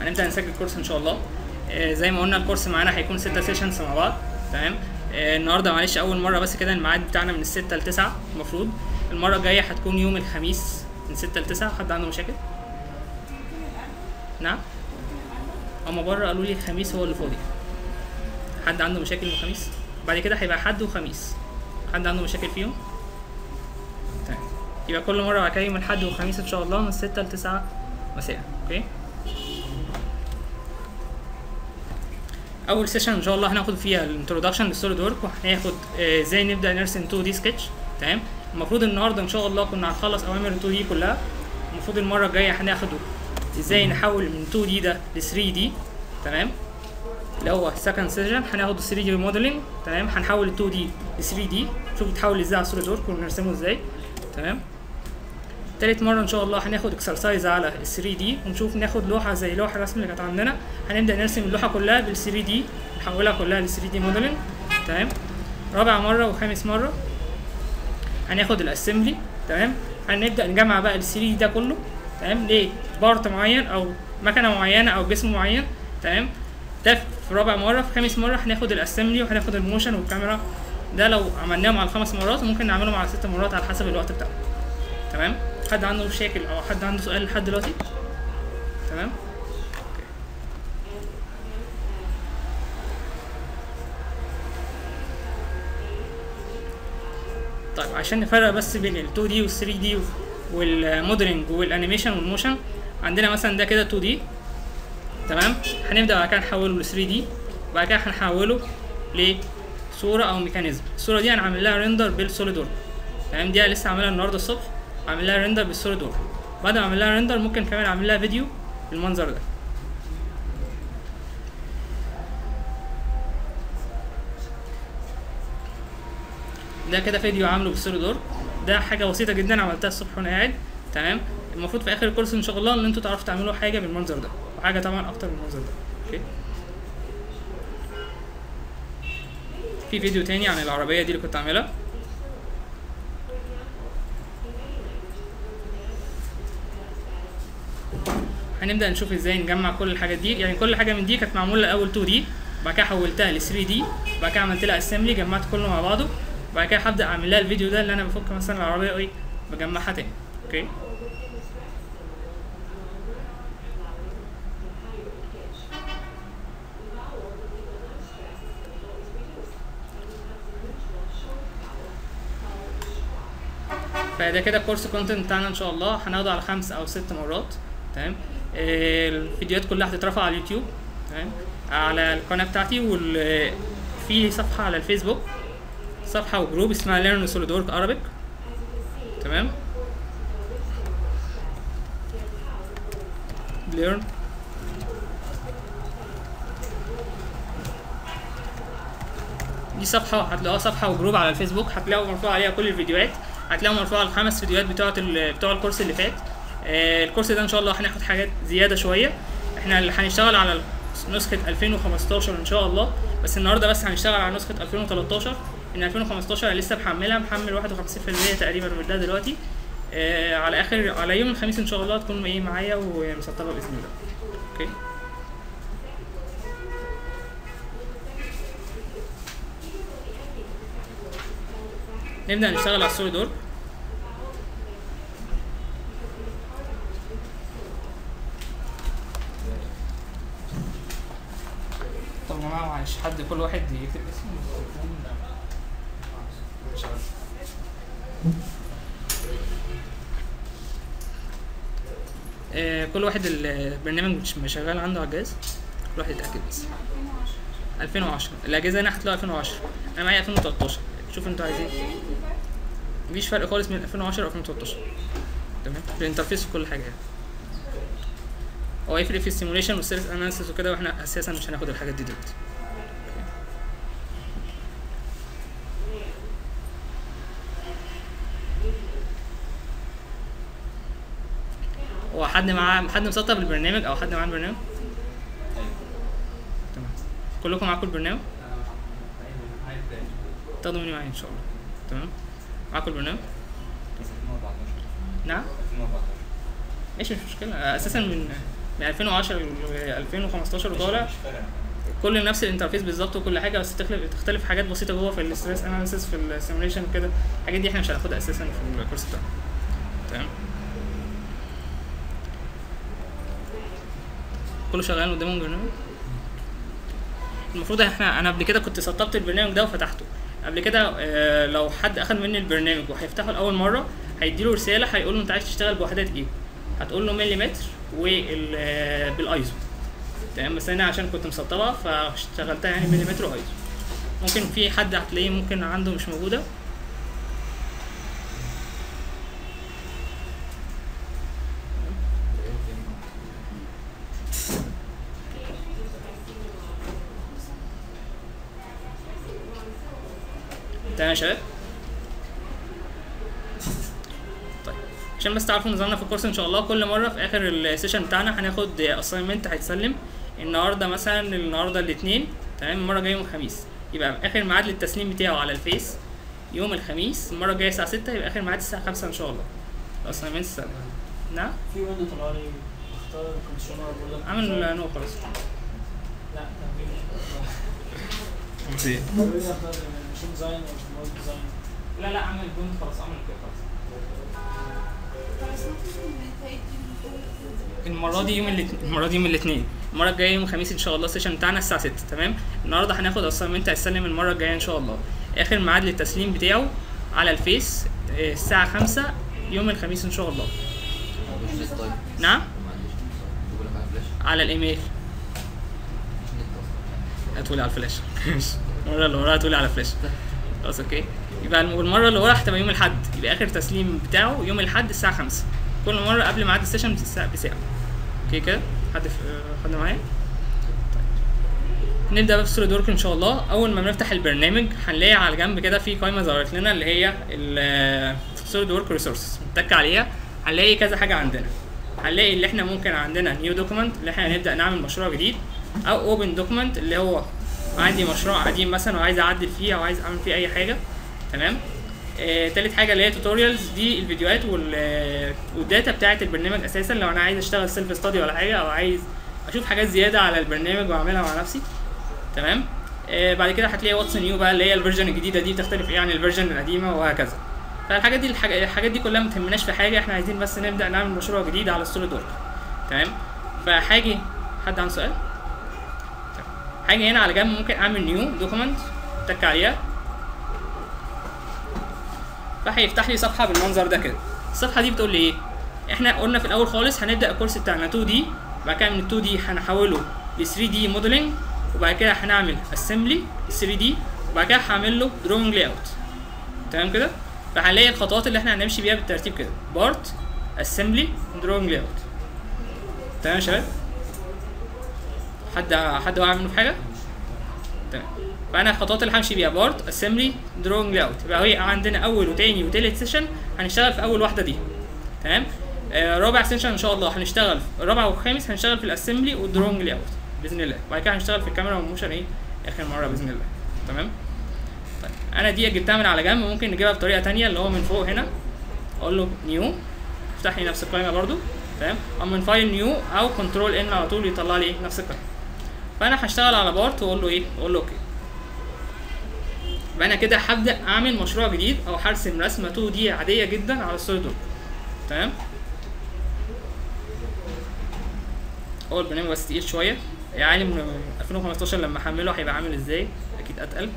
هنبدا نسجل كورس ان شاء الله آه، زي ما قلنا الكورس معانا هيكون ستة سيشنز مع بعض تمام آه، النهارده معلش اول مره بس كده الميعاد بتاعنا من الستة لتسعة المفروض المره الجايه هتكون يوم الخميس من ستة لتسعة حد عنده مشاكل نعم هما بره قالوا لي الخميس هو اللي فاضي حد عنده مشاكل من الخميس بعد كده هيبقى حد وخميس حد عنده مشاكل فيهم تمام يبقى كل مره بعد كده يوم الاحد والخميس ان شاء الله من ستة لتسعة مساء اوكي اول سيشن ان شاء الله هناخد فيها الانترودكشن للسوليد ورك وهناخد آه، ازاي نبدا نرسم 2 دي سكتش تمام المفروض النهارده ان شاء الله كنا هنخلص اوامر 2 دي كلها المفروض المره الجايه هناخده ازاي نحول من 2 دي ده ل 3 دي تمام اللي هو سكند سيشن هناخد 3 دي موديلنج تمام هنحول ال 2 دي ل 3 دي نشوف بيتحول ازاي على السوليد ورك ونرسمه ازاي تمام تالت مرة إن شاء الله هناخد اكسرسايز على ال 3 دي ونشوف ناخد لوحة زي لوحة الرسم اللي كانت عندنا هنبدأ نرسم اللوحة كلها بال 3 دي نحولها كلها ل 3 دي موديلنج تمام رابع مرة وخامس مرة هناخد الاسمبلي تمام هنبدأ نجمع بقى ال 3 دي ده كله تمام ليه بارت معين أو مكنة معينة أو جسم معين تمام ده في رابع مرة في خامس مرة هناخد الاسمبلي وهناخد الموشن والكاميرا ده لو عملناهم على خمس مرات ممكن نعملهم على ست مرات على حسب الوقت بتاعنا تمام حد عنده مشاكل او حد عنده سؤال لحد دلوقتي تمام أوكي. طيب عشان نفرق بس بين ال 2 دي وال 3 دي والموديلنج والانيميشن والموشن عندنا مثلا ده كده 2 دي تمام هنبدا بعد كده نحوله ل 3 دي وبعد كده هنحوله لصوره او ميكانيزم الصوره دي هنعمل لها ريندر بالسوليد ورك تمام دي أنا لسه عاملها النهارده الصبح عامل لها ريندر بالسوليد ورك بعد ما اعمل لها ريندر ممكن كمان اعمل لها فيديو بالمنظر ده ده كده فيديو عامله بالسوليد ورك ده حاجه بسيطه جدا عملتها الصبح وانا قاعد تمام المفروض في اخر الكورس ان شاء الله ان انتوا تعرفوا تعملوا حاجه بالمنظر ده وحاجه طبعا اكتر من المنظر ده اوكي في فيديو تاني عن العربيه دي اللي كنت عاملها هنبدا نشوف ازاي نجمع كل الحاجات دي يعني كل حاجه من دي كانت معموله الاول 2 دي بعد كده حولتها ل 3 دي بعد كده عملت لها اسمبلي جمعت كله مع بعضه بعد كده هبدا اعمل لها الفيديو ده اللي انا بفك مثلا العربيه ايه بجمعها تاني اوكي فده كده الكورس كونتنت بتاعنا ان شاء الله هناخده على خمس او ست مرات تمام آه، الفيديوهات كلها هتترفع على اليوتيوب تمام على القناه بتاعتي وال في صفحه على الفيسبوك صفحه وجروب اسمها ليرن سوليد ورك ارابيك تمام ليرن دي صفحة هتلاقوها صفحة وجروب على الفيسبوك هتلاقوا مرفوع عليها كل الفيديوهات هتلاقوا مرفوع الخمس فيديوهات بتوعة ال- بتوع الكورس اللي فات آه الكورس ده ان شاء الله هناخد حاجات زيادة شوية احنا اللي هنشتغل على نسخة 2015 ان شاء الله بس النهاردة بس هنشتغل على نسخة 2013 ان 2015 أنا لسه محملها محمل 51% تقريبا من ده دلوقتي آه على اخر على يوم الخميس ان شاء الله تكون ايه معايا ومسطبة باذن الله اوكي نبدأ نشتغل على السوليد ورك طب يا جماعة معلش حد كل واحد يكتب اسمه والتليفون مش عارف. آه، كل واحد البرنامج مش مش شغال عنده على الجهاز كل واحد يتأكد بس 2010 الأجهزة هنا هتلاقوا 2010 أنا معايا 2013 شوفوا انتوا عايزين مفيش فرق خالص من 2010 و 2013 تمام في الانترفيس وكل حاجة يعني هو يفرق في السيموليشن والسيرفس اناليسيس وكده واحنا اساسا مش هناخد الحاجات دي دلوقتي هو حد معاه حد مسطب البرنامج او حد معاه البرنامج تمام كلكم معاكم البرنامج تاخدوا مني معايا ان شاء الله تمام معاكم البرنامج نعم ماشي مش مشكلة اساسا من من 2010 ل 2015 وطالع مش فارق كل نفس الانترفيس بالظبط وكل حاجه بس تختلف تختلف حاجات بسيطه جوه في الاستريس اناليسيس في السيموليشن كده الحاجات دي احنا مش هناخدها اساسا في الكورس بتاعنا تمام كله شغال قدامه البرنامج المفروض احنا انا قبل كده كنت سطبت البرنامج ده وفتحته قبل كده آه، لو حد اخد مني البرنامج وهيفتحه لاول مره هيديله رساله هيقول له انت عايز تشتغل بوحدات ايه هتقول له مليمتر وال آه، بالايزو تمام بس انا عشان كنت مسطبها فاشتغلتها يعني مليمتر وايزو ممكن في حد هتلاقيه ممكن عنده مش موجوده تمام يا شباب طيب عشان بس تعرفوا نظامنا في الكورس ان شاء الله كل مره في اخر السيشن بتاعنا هناخد اساينمنت هيتسلم النهارده مثلا النهارده الاثنين تمام المره الجايه يوم الخميس يبقى اخر ميعاد للتسليم بتاعه على الفيس يوم الخميس المره الجايه الساعه 6 يبقى اخر ميعاد الساعه 5 ان شاء الله الاساينمنت السنه نعم في ويندو طلع لي اختار الكونسيومر بقول لك عامل نو خلاص لا تمرين بيقول لي اختار ماشين ديزاين او موبايل ديزاين لا لا عامل بوينت خلاص عامل كده خلاص المره دي يوم الاثنين المره دي يوم الاثنين المره الجايه يوم الخميس ان شاء الله السيشن بتاعنا الساعه 6 تمام النهارده هناخد اساينمنت هيتسلم المره الجايه ان شاء الله اخر ميعاد للتسليم بتاعه على الفيس آه، الساعه 5 يوم الخميس ان شاء الله مش نت طيب نعم ما عنديش نت بقول لك على فلاش على الايميل مش نت اصلا هتقولي على الفلاش المره اللي وراها هتقولي على فلاش خلاص اوكي يبقى الم- المره اللي وراها هتبقى يوم الاحد يبقى اخر تسليم بتاعه يوم الاحد الساعه 5 كل مره قبل ميعاد السيشن بساعه بساعه اوكي كده حد في حد معايا طيب. نبدا بقى في سوليد ورك ان شاء الله اول ما بنفتح البرنامج هنلاقي على جنب كده في قائمه ظهرت لنا اللي هي السوليد ورك ريسورسز نتك عليها هنلاقي كذا حاجه عندنا هنلاقي اللي احنا ممكن عندنا نيو دوكيمنت اللي احنا هنبدا نعمل مشروع جديد او اوبن دوكيمنت اللي هو عندي مشروع قديم مثلا وعايز اعدل فيه او عايز اعمل فيه اي حاجه تمام آه، تالت حاجه اللي هي توتوريالز دي الفيديوهات وال آه، والداتا بتاعه البرنامج اساسا لو انا عايز اشتغل سيلف ستادي ولا حاجه او عايز اشوف حاجات زياده على البرنامج واعملها مع نفسي تمام آه بعد كده هتلاقي واتس نيو بقى اللي هي الفيرجن الجديده دي بتختلف ايه عن الفيرجن القديمه وهكذا فالحاجات دي الحاج- الحاجات دي كلها ما تهمناش في حاجه احنا عايزين بس نبدا نعمل مشروع جديد على السوليد ورك تمام فهاجي حد عنده سؤال طيب. هاجي هنا على جنب ممكن اعمل نيو دوكيمنت اتك عليها فهيفتح لي صفحه بالمنظر ده كده الصفحه دي بتقول لي ايه احنا قلنا في الاول خالص هنبدا الكورس بتاعنا 2 دي بعد كده من 2 دي هنحوله ل 3 دي موديلنج وبعد كده هنعمل اسمبلي 3 دي وبعد كده هعمل له دروينج لاي اوت تمام كده فهنلاقي الخطوات اللي احنا هنمشي بيها بالترتيب كده بارت اسمبلي دروينج لاي اوت تمام يا شباب حد حد واقع منه في حاجه تمام فانا الخطوات اللي همشي بيها بارت اسمبلي دروينج لاي اوت يبقى هي عندنا اول وتاني وتالت سيشن هنشتغل في اول واحده دي تمام آه رابع سيشن ان شاء الله هنشتغل في رابع وخامس هنشتغل في الاسمبلي والدروينج لاي اوت باذن الله وبعد كده هنشتغل في الكاميرا والموشن ايه اخر مره باذن الله تمام طيب انا دي جبتها من على جنب ممكن نجيبها بطريقه تانية اللي هو من فوق هنا اقول له نيو افتح لي نفس القائمه برضو تمام او من فايل نيو او كنترول ان على طول يطلع لي نفس القائمه فانا هشتغل على بارت واقول له ايه اقول له اوكي يبقى انا كده هبدا اعمل مشروع جديد او هرسم رسمه 2 دي عاديه جدا على السوليد ورك تمام هو البرنامج بس تقيل شويه يعني من 2015 لما احمله هيبقى عامل ازاي اكيد اتقل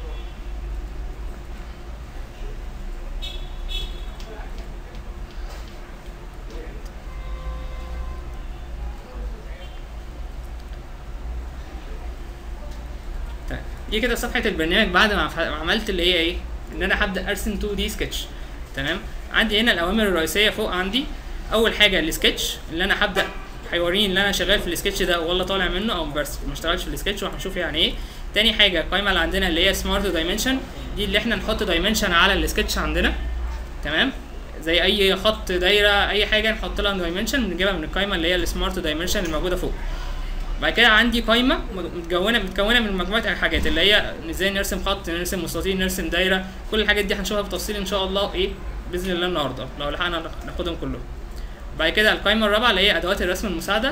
طيب، دي كده صفحه البرنامج بعد ما ف- عملت اللي هي ايه ان انا هبدا ارسم 2 دي سكتش تمام عندي هنا الاوامر الرئيسيه فوق عندي اول حاجه السكتش اللي انا هبدا هيوريني ان انا شغال في السكتش ده ولا طالع منه او بس ما اشتغلش في السكتش وهنشوف يعني ايه تاني حاجه القائمه اللي عندنا اللي هي سمارت دايمنشن دي اللي احنا نحط دايمنشن على السكتش عندنا تمام زي اي خط دايره اي حاجه نحط لها دايمنشن بنجيبها من القائمه اللي هي السمارت دايمنشن الموجوده فوق بعد كده عندي قائمه متكونه متكونه من مجموعه الحاجات اللي هي ازاي نرسم خط نرسم مستطيل نرسم دايره كل الحاجات دي هنشوفها بالتفصيل ان شاء الله ايه باذن الله النهارده لو لحقنا ناخدهم كلهم بعد كده القائمه الرابعه اللي هي ادوات الرسم المساعده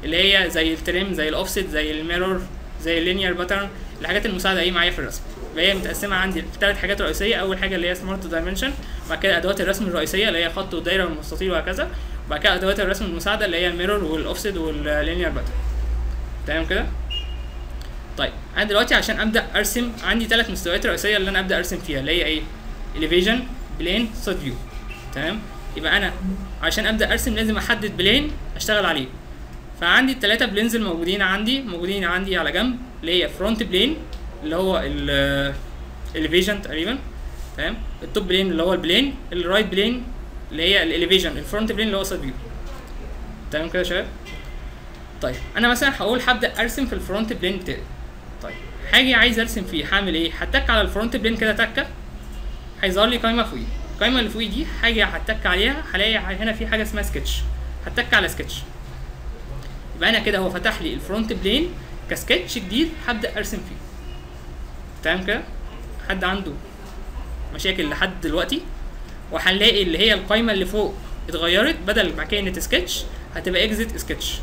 اللي هي زي التريم زي الاوفست زي الميرور زي اللينير باترن الحاجات المساعده ايه معايا في الرسم فهي متقسمه عندي ثلاث حاجات رئيسيه اول حاجه اللي هي سمارت دايمنشن وبعد كده ادوات الرسم الرئيسيه اللي هي خط ودايره والمستطيل وهكذا وبعد كده ادوات الرسم المساعده اللي هي الميرور والاوفست واللينير باترن تمام كده طيب انا دلوقتي عشان ابدا ارسم عندي ثلاث مستويات رئيسيه اللي انا ابدا ارسم فيها اللي هي ايه elevation بلين سايد فيو تمام يبقى انا عشان ابدا ارسم لازم احدد بلين اشتغل عليه فعندي الثلاثه بلينز الموجودين عندي موجودين عندي على جنب اللي هي فرونت بلين اللي هو ال elevation تقريبا تمام التوب بلين اللي هو البلين الرايت بلين اللي هي الاليفيشن الفرونت بلين اللي هو سايد فيو تمام كده يا شباب طيب انا مثلا هقول هبدا ارسم في الفرونت بلين بتاعي طيب هاجي عايز ارسم فيه هعمل ايه هتك على الفرونت بلين كده تكه هيظهر لي قائمه فوقيه القائمه اللي فوقيه دي حاجه هتك عليها هلاقي هنا في حاجه اسمها سكتش هتك على سكتش يبقى انا كده هو فتح لي الفرونت بلين كسكتش جديد هبدا ارسم فيه تمام كده حد عنده مشاكل لحد دلوقتي وهنلاقي اللي هي القائمه اللي فوق اتغيرت بدل ما كانت سكتش هتبقى اكزيت سكتش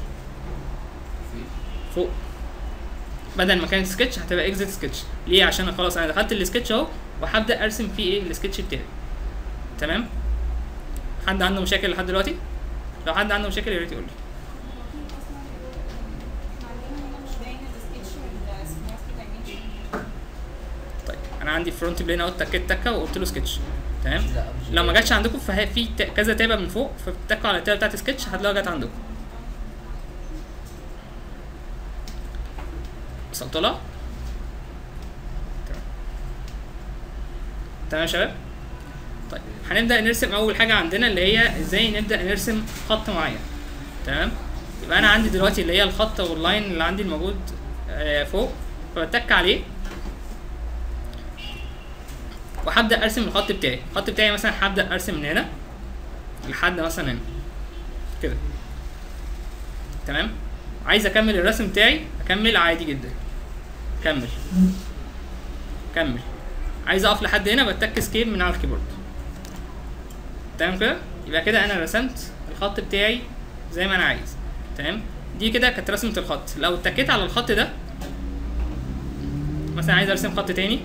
فوق بدل ما كانت سكتش هتبقى اكزيت سكتش ليه عشان خلاص انا دخلت السكتش اهو وهبدا ارسم فيه ايه السكتش بتاعي تمام حد عنده مشاكل لحد دلوقتي لو حد عنده مشاكل يا ريت يقول لي طيب انا عندي فرونت بلين اهو تكيت تكه وقلت له سكتش تمام لا مش لو ما جاتش عندكم ففي ت- كذا تابه من فوق فبتتكوا على التابه بتاعت سكتش هتلاقوها جت عندكم وصلت لها تمام تمام يا شباب طيب هنبدا نرسم اول حاجه عندنا اللي هي ازاي نبدا نرسم خط معين تمام يبقى انا عندي دلوقتي اللي هي الخط واللاين اللي عندي الموجود آه، فوق فبتك عليه وهبدا ارسم الخط بتاعي الخط بتاعي مثلا هبدا ارسم من هنا لحد مثلا هنا كده تمام عايز اكمل الرسم بتاعي اكمل عادي جدا كمل كمل عايز اقف لحد هنا بتك سكيب من على الكيبورد تمام كده يبقى كده انا رسمت الخط بتاعي زي ما انا عايز تمام دي كده كانت رسمه الخط لو اتكيت على الخط ده مثلا عايز ارسم خط تاني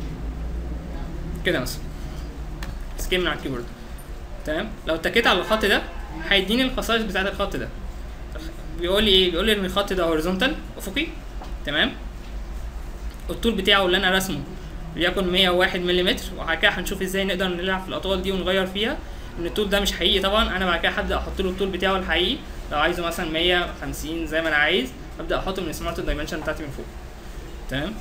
كده مثلا سكيب من على الكيبورد تمام لو اتكيت على الخط ده هيديني الخصائص بتاعت الخط ده بيقول لي ايه بيقول لي ان الخط ده هوريزونتال افقي تمام الطول بتاعه اللي انا رسمه ليكن 101 ملم وبعد كده هنشوف ازاي نقدر نلعب في الاطوال دي ونغير فيها ان الطول ده مش حقيقي طبعا انا بعد كده هبدا احط له الطول بتاعه الحقيقي لو عايزه مثلا 150 زي ما انا عايز ابدا احطه من سمارت دايمنشن بتاعتي من فوق تمام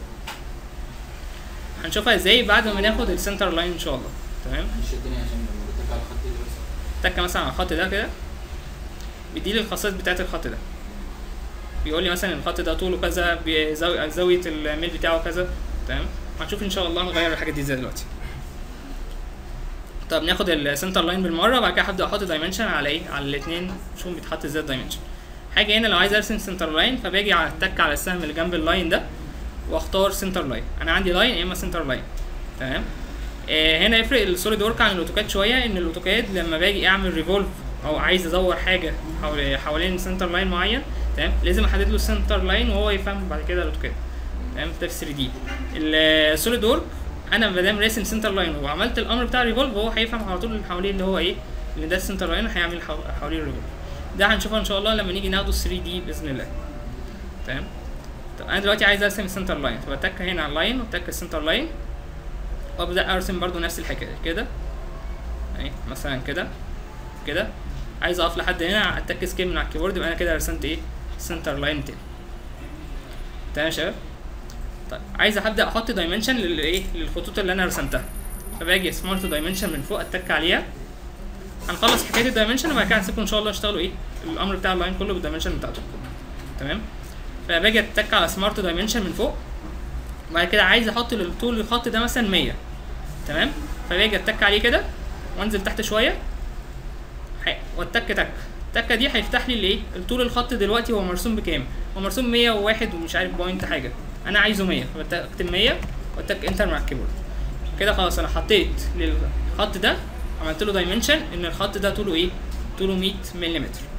هنشوفها ازاي بعد ما ناخد السنتر لاين ان شاء الله تمام مش الدنيا عشان لما بترجع على الخط ده بس تكه مثلا على الخط ده كده بيديلي الخصائص بتاعت الخط ده بيقول لي مثلا الخط ده طوله كذا بزاوية زاوية الميل بتاعه كذا تمام هنشوف ان شاء الله نغير الحاجات دي ازاي دلوقتي طب ناخد السنتر لاين بالمره بعد كده هبدا احط دايمنشن على ايه على الاثنين شوف بيتحط ازاي الدايمنشن حاجه هنا لو عايز ارسم سنتر لاين فباجي على التك على السهم اللي جنب اللاين ده واختار سنتر لاين انا عندي لاين يا اما سنتر لاين تمام آه هنا يفرق السوليد ورك عن الاوتوكاد شويه ان الاوتوكاد لما باجي اعمل ريفولف او عايز ادور حاجه حول حوالين سنتر لاين معين تمام لازم احدد له السنتر لاين وهو يفهم بعد كده الاوتوكاد تمام ده في 3 دي السوليد ورك انا ما دام راسم سنتر لاين وعملت الامر بتاع ريفولف هو هيفهم على طول اللي حواليه اللي هو ايه اللي ده السنتر لاين هيعمل حو- حواليه الريفولف ده هنشوفها ان شاء الله لما نيجي ناخده 3 دي باذن الله تمام طب انا دلوقتي عايز ارسم السنتر لاين فبتك هنا على اللاين وبتك السنتر لاين وابدا ارسم برضو نفس الحكايه كده اهي مثلا كده كده عايز اقف لحد هنا اتك سكيب من على الكيبورد يبقى انا كده رسمت ايه السنتر لاين بتاعي تمام يا شباب طيب عايز هبدا احط دايمنشن للايه للخطوط اللي انا رسمتها فباجي سمارت دايمنشن من فوق اتك عليها هنخلص حكايه الدايمنشن وبعد كده هنسيبكم ان شاء الله اشتغلوا ايه الامر بتاع اللاين كله بالدايمنشن بتاعته تمام فباجي اتك على سمارت دايمنشن من فوق وبعد كده عايز احط للطول الخط ده مثلا 100 تمام فباجي اتك عليه كده وانزل تحت شويه ح- واتك تك التكه دي هيفتح لي الايه الطول الخط دلوقتي هو مرسوم بكام هو مرسوم 101 ومش عارف بوينت حاجه انا عايزه 100 فبكتب 100 واتك انتر مع الكيبورد كده خلاص انا حطيت للخط ده عملت له دايمنشن ان الخط ده طوله ايه طوله 100 ملم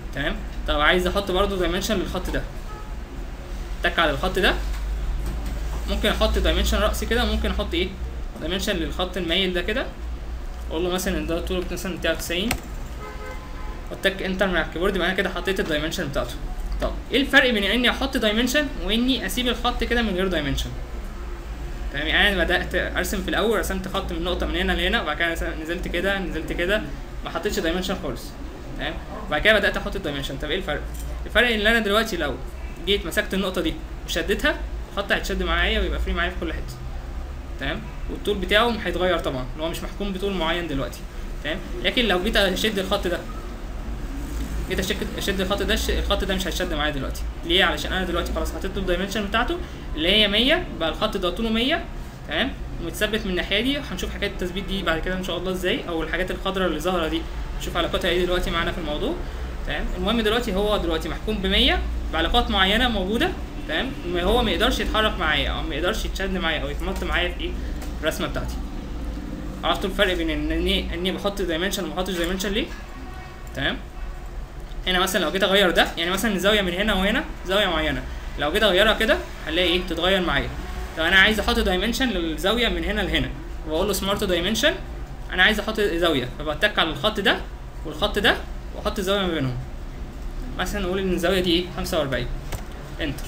تمام طب عايز احط برضو دايمنشن للخط ده تك على الخط ده ممكن احط دايمنشن رأسي كده وممكن احط ايه دايمنشن للخط المايل ده كده اقول له مثلا ان ده طوله مثلا بتاع 90 واتك انتر من على الكيبورد يبقى انا كده حطيت الدايمنشن بتاعته طب ايه الفرق بين اني احط دايمنشن واني اسيب الخط كده من غير دايمنشن تمام يعني انا بدات ارسم في الاول رسمت خط من نقطه من هنا لهنا وبعد كده مثلا نزلت كده نزلت كده ما حطيتش دايمنشن خالص تمام وبعد كده بدات احط الدايمنشن طب ايه الفرق الفرق ان انا دلوقتي لو جيت مسكت النقطه دي وشدتها الخط هيتشد معايا ويبقى فري معايا في كل حته تمام والطول بتاعه هيتغير طبعا اللي هو مش محكوم بطول معين دلوقتي تمام لكن لو جيت اشد الخط ده جيت اشد اشد الخط ده الش- الخط ده مش هيشد معايا دلوقتي ليه علشان انا دلوقتي خلاص حطيت له الدايمنشن بتاعته اللي هي 100 بقى الخط ده طوله 100 تمام ومتثبت من الناحيه دي هنشوف حكايه التثبيت دي بعد كده ان شاء الله ازاي او الحاجات الخضراء اللي ظاهره دي نشوف علاقتها ايه دلوقتي معانا في الموضوع تمام المهم دلوقتي هو دلوقتي محكوم ب 100 بعلاقات معينه موجوده تمام ما هو ما يقدرش يتحرك معايا او ما يقدرش يتشد معايا او يتمط معايا في ايه الرسمه بتاعتي عرفتوا الفرق بين ان اني اني بحط دايمنشن وما بحطش دايمنشن ليه تمام هنا مثلا لو جيت اغير ده يعني مثلا الزاويه من هنا وهنا زاويه معينه لو جيت اغيرها كده هنلاقي ايه تتغير معايا طب انا عايز احط دايمنشن للزاويه من هنا لهنا واقول له سمارت دايمنشن انا عايز احط زاويه فبتك على الخط ده والخط ده واحط زاويه ما بينهم مثلا نقول ان الزاويه دي ايه 45 انتر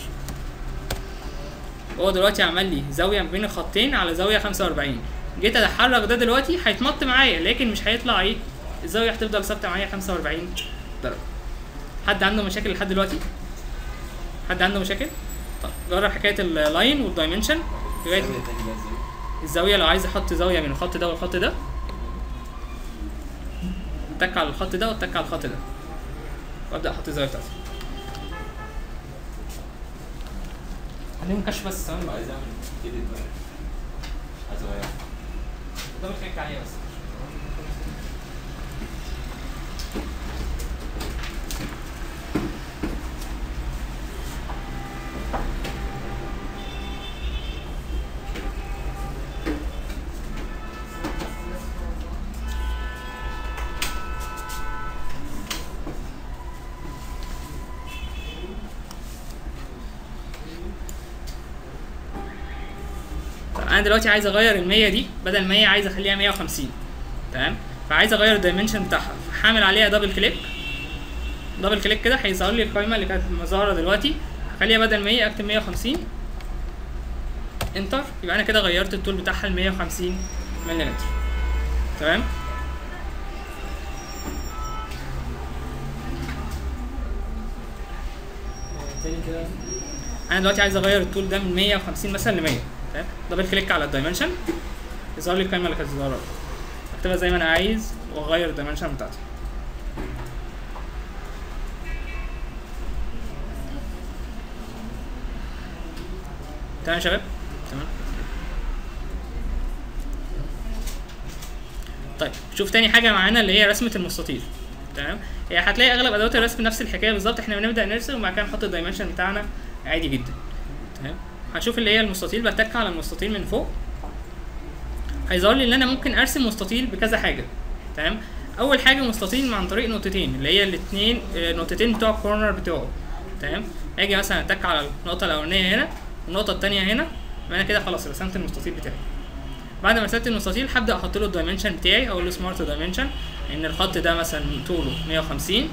هو دلوقتي عمل لي زاويه ما بين الخطين على زاويه 45 جيت اتحرك ده دلوقتي هيتمط معايا لكن مش هيطلع ايه الزاويه هتفضل ثابته معايا 45 درجه حد عنده مشاكل لحد دلوقتي حد عنده مشاكل طب جرب حكايه اللاين والدايمنشن لغايه الزاوية التانية بقى ازاي؟ الزاويه لو عايز احط زاويه من الخط ده والخط ده اتك على الخط ده واتك على الخط ده وابدا احط الزاويه بتاعتي خليهم كشف بس ثواني عايز اعمل كده بقى عايز اغير دبل كليك عليه بس طب انا دلوقتي عايز اغير ال 100 دي بدل 100 عايز اخليها 150 تمام فعايز اغير الدايمنشن بتاعها هعمل عليها دبل كليك دبل كليك كده هيظهر لي القائمه اللي كانت ظاهره دلوقتي هخليها بدل 100 اكتب 150 انتر يبقى انا كده غيرت الطول بتاعها ل 150 ملم تمام آه، تاني كده انا دلوقتي عايز اغير الطول ده من 150 مثلا ل 100 تمام دبل كليك على الدايمنشن يظهر لي القائمه اللي كانت ظاهره اكتبها زي ما انا عايز واغير الدايمنشن بتاعتي تمام يا شباب تمام طيب شوف تاني حاجه معانا اللي هي رسمه المستطيل تمام هي هتلاقي اغلب ادوات الرسم نفس الحكايه بالظبط احنا بنبدا نرسم وبعد كده نحط الدايمنشن بتاعنا عادي جدا تمام هنشوف اللي هي المستطيل بتك على المستطيل من فوق هيظهر لي ان انا ممكن ارسم مستطيل بكذا حاجه تمام اول حاجه مستطيل عن طريق نقطتين اللي هي الاثنين نقطتين بتوع الكورنر بتوعه تمام اجي مثلا اتك على النقطه الاولانيه هنا والنقطه الثانيه هنا يبقى انا كده خلاص رسمت المستطيل بتاعي بعد ما رسمت المستطيل هبدا احط له الدايمنشن بتاعي اقول له سمارت دايمنشن ان الخط ده مثلا طوله 150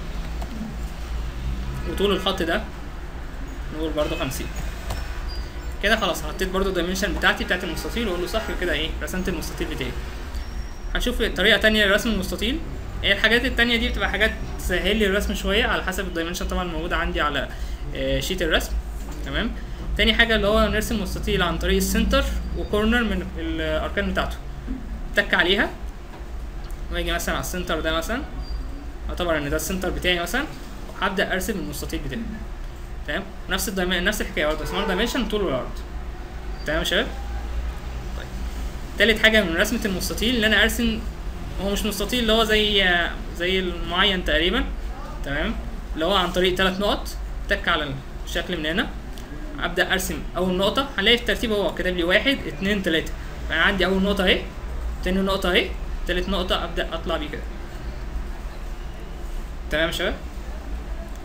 وطول الخط ده نقول برضو 50 كده خلاص حطيت برضو الدايمنشن بتاعتي بتاعت المستطيل واقول له صح كده ايه رسمت المستطيل بتاعي هنشوف طريقه تانية لرسم المستطيل هي الحاجات التانية دي بتبقى حاجات تسهل لي الرسم شويه على حسب الدايمنشن طبعا موجوده عندي على آه، شيت الرسم تمام تاني حاجه اللي هو نرسم مستطيل عن طريق السنتر وكورنر من الاركان بتاعته تك عليها واجي مثلا على السنتر ده مثلا اعتبر ان ده السنتر بتاعي مثلا وهبدا ارسم المستطيل بتاعي تمام نفس الدايمنشن نفس الحكايه برضه سمارت دايمنشن طول والعرض تمام يا شباب طيب تالت حاجه من رسمه المستطيل ان انا ارسم هو مش مستطيل اللي هو زي زي المعين تقريبا تمام اللي هو عن طريق ثلاث نقط تك على الشكل من هنا ابدا ارسم اول نقطه هلاقي في الترتيب هو كاتب لي واحد اتنين تلاته فانا عندي اول نقطه اهي تاني نقطه اهي تالت نقطه ابدا اطلع بيه كده تمام يا شباب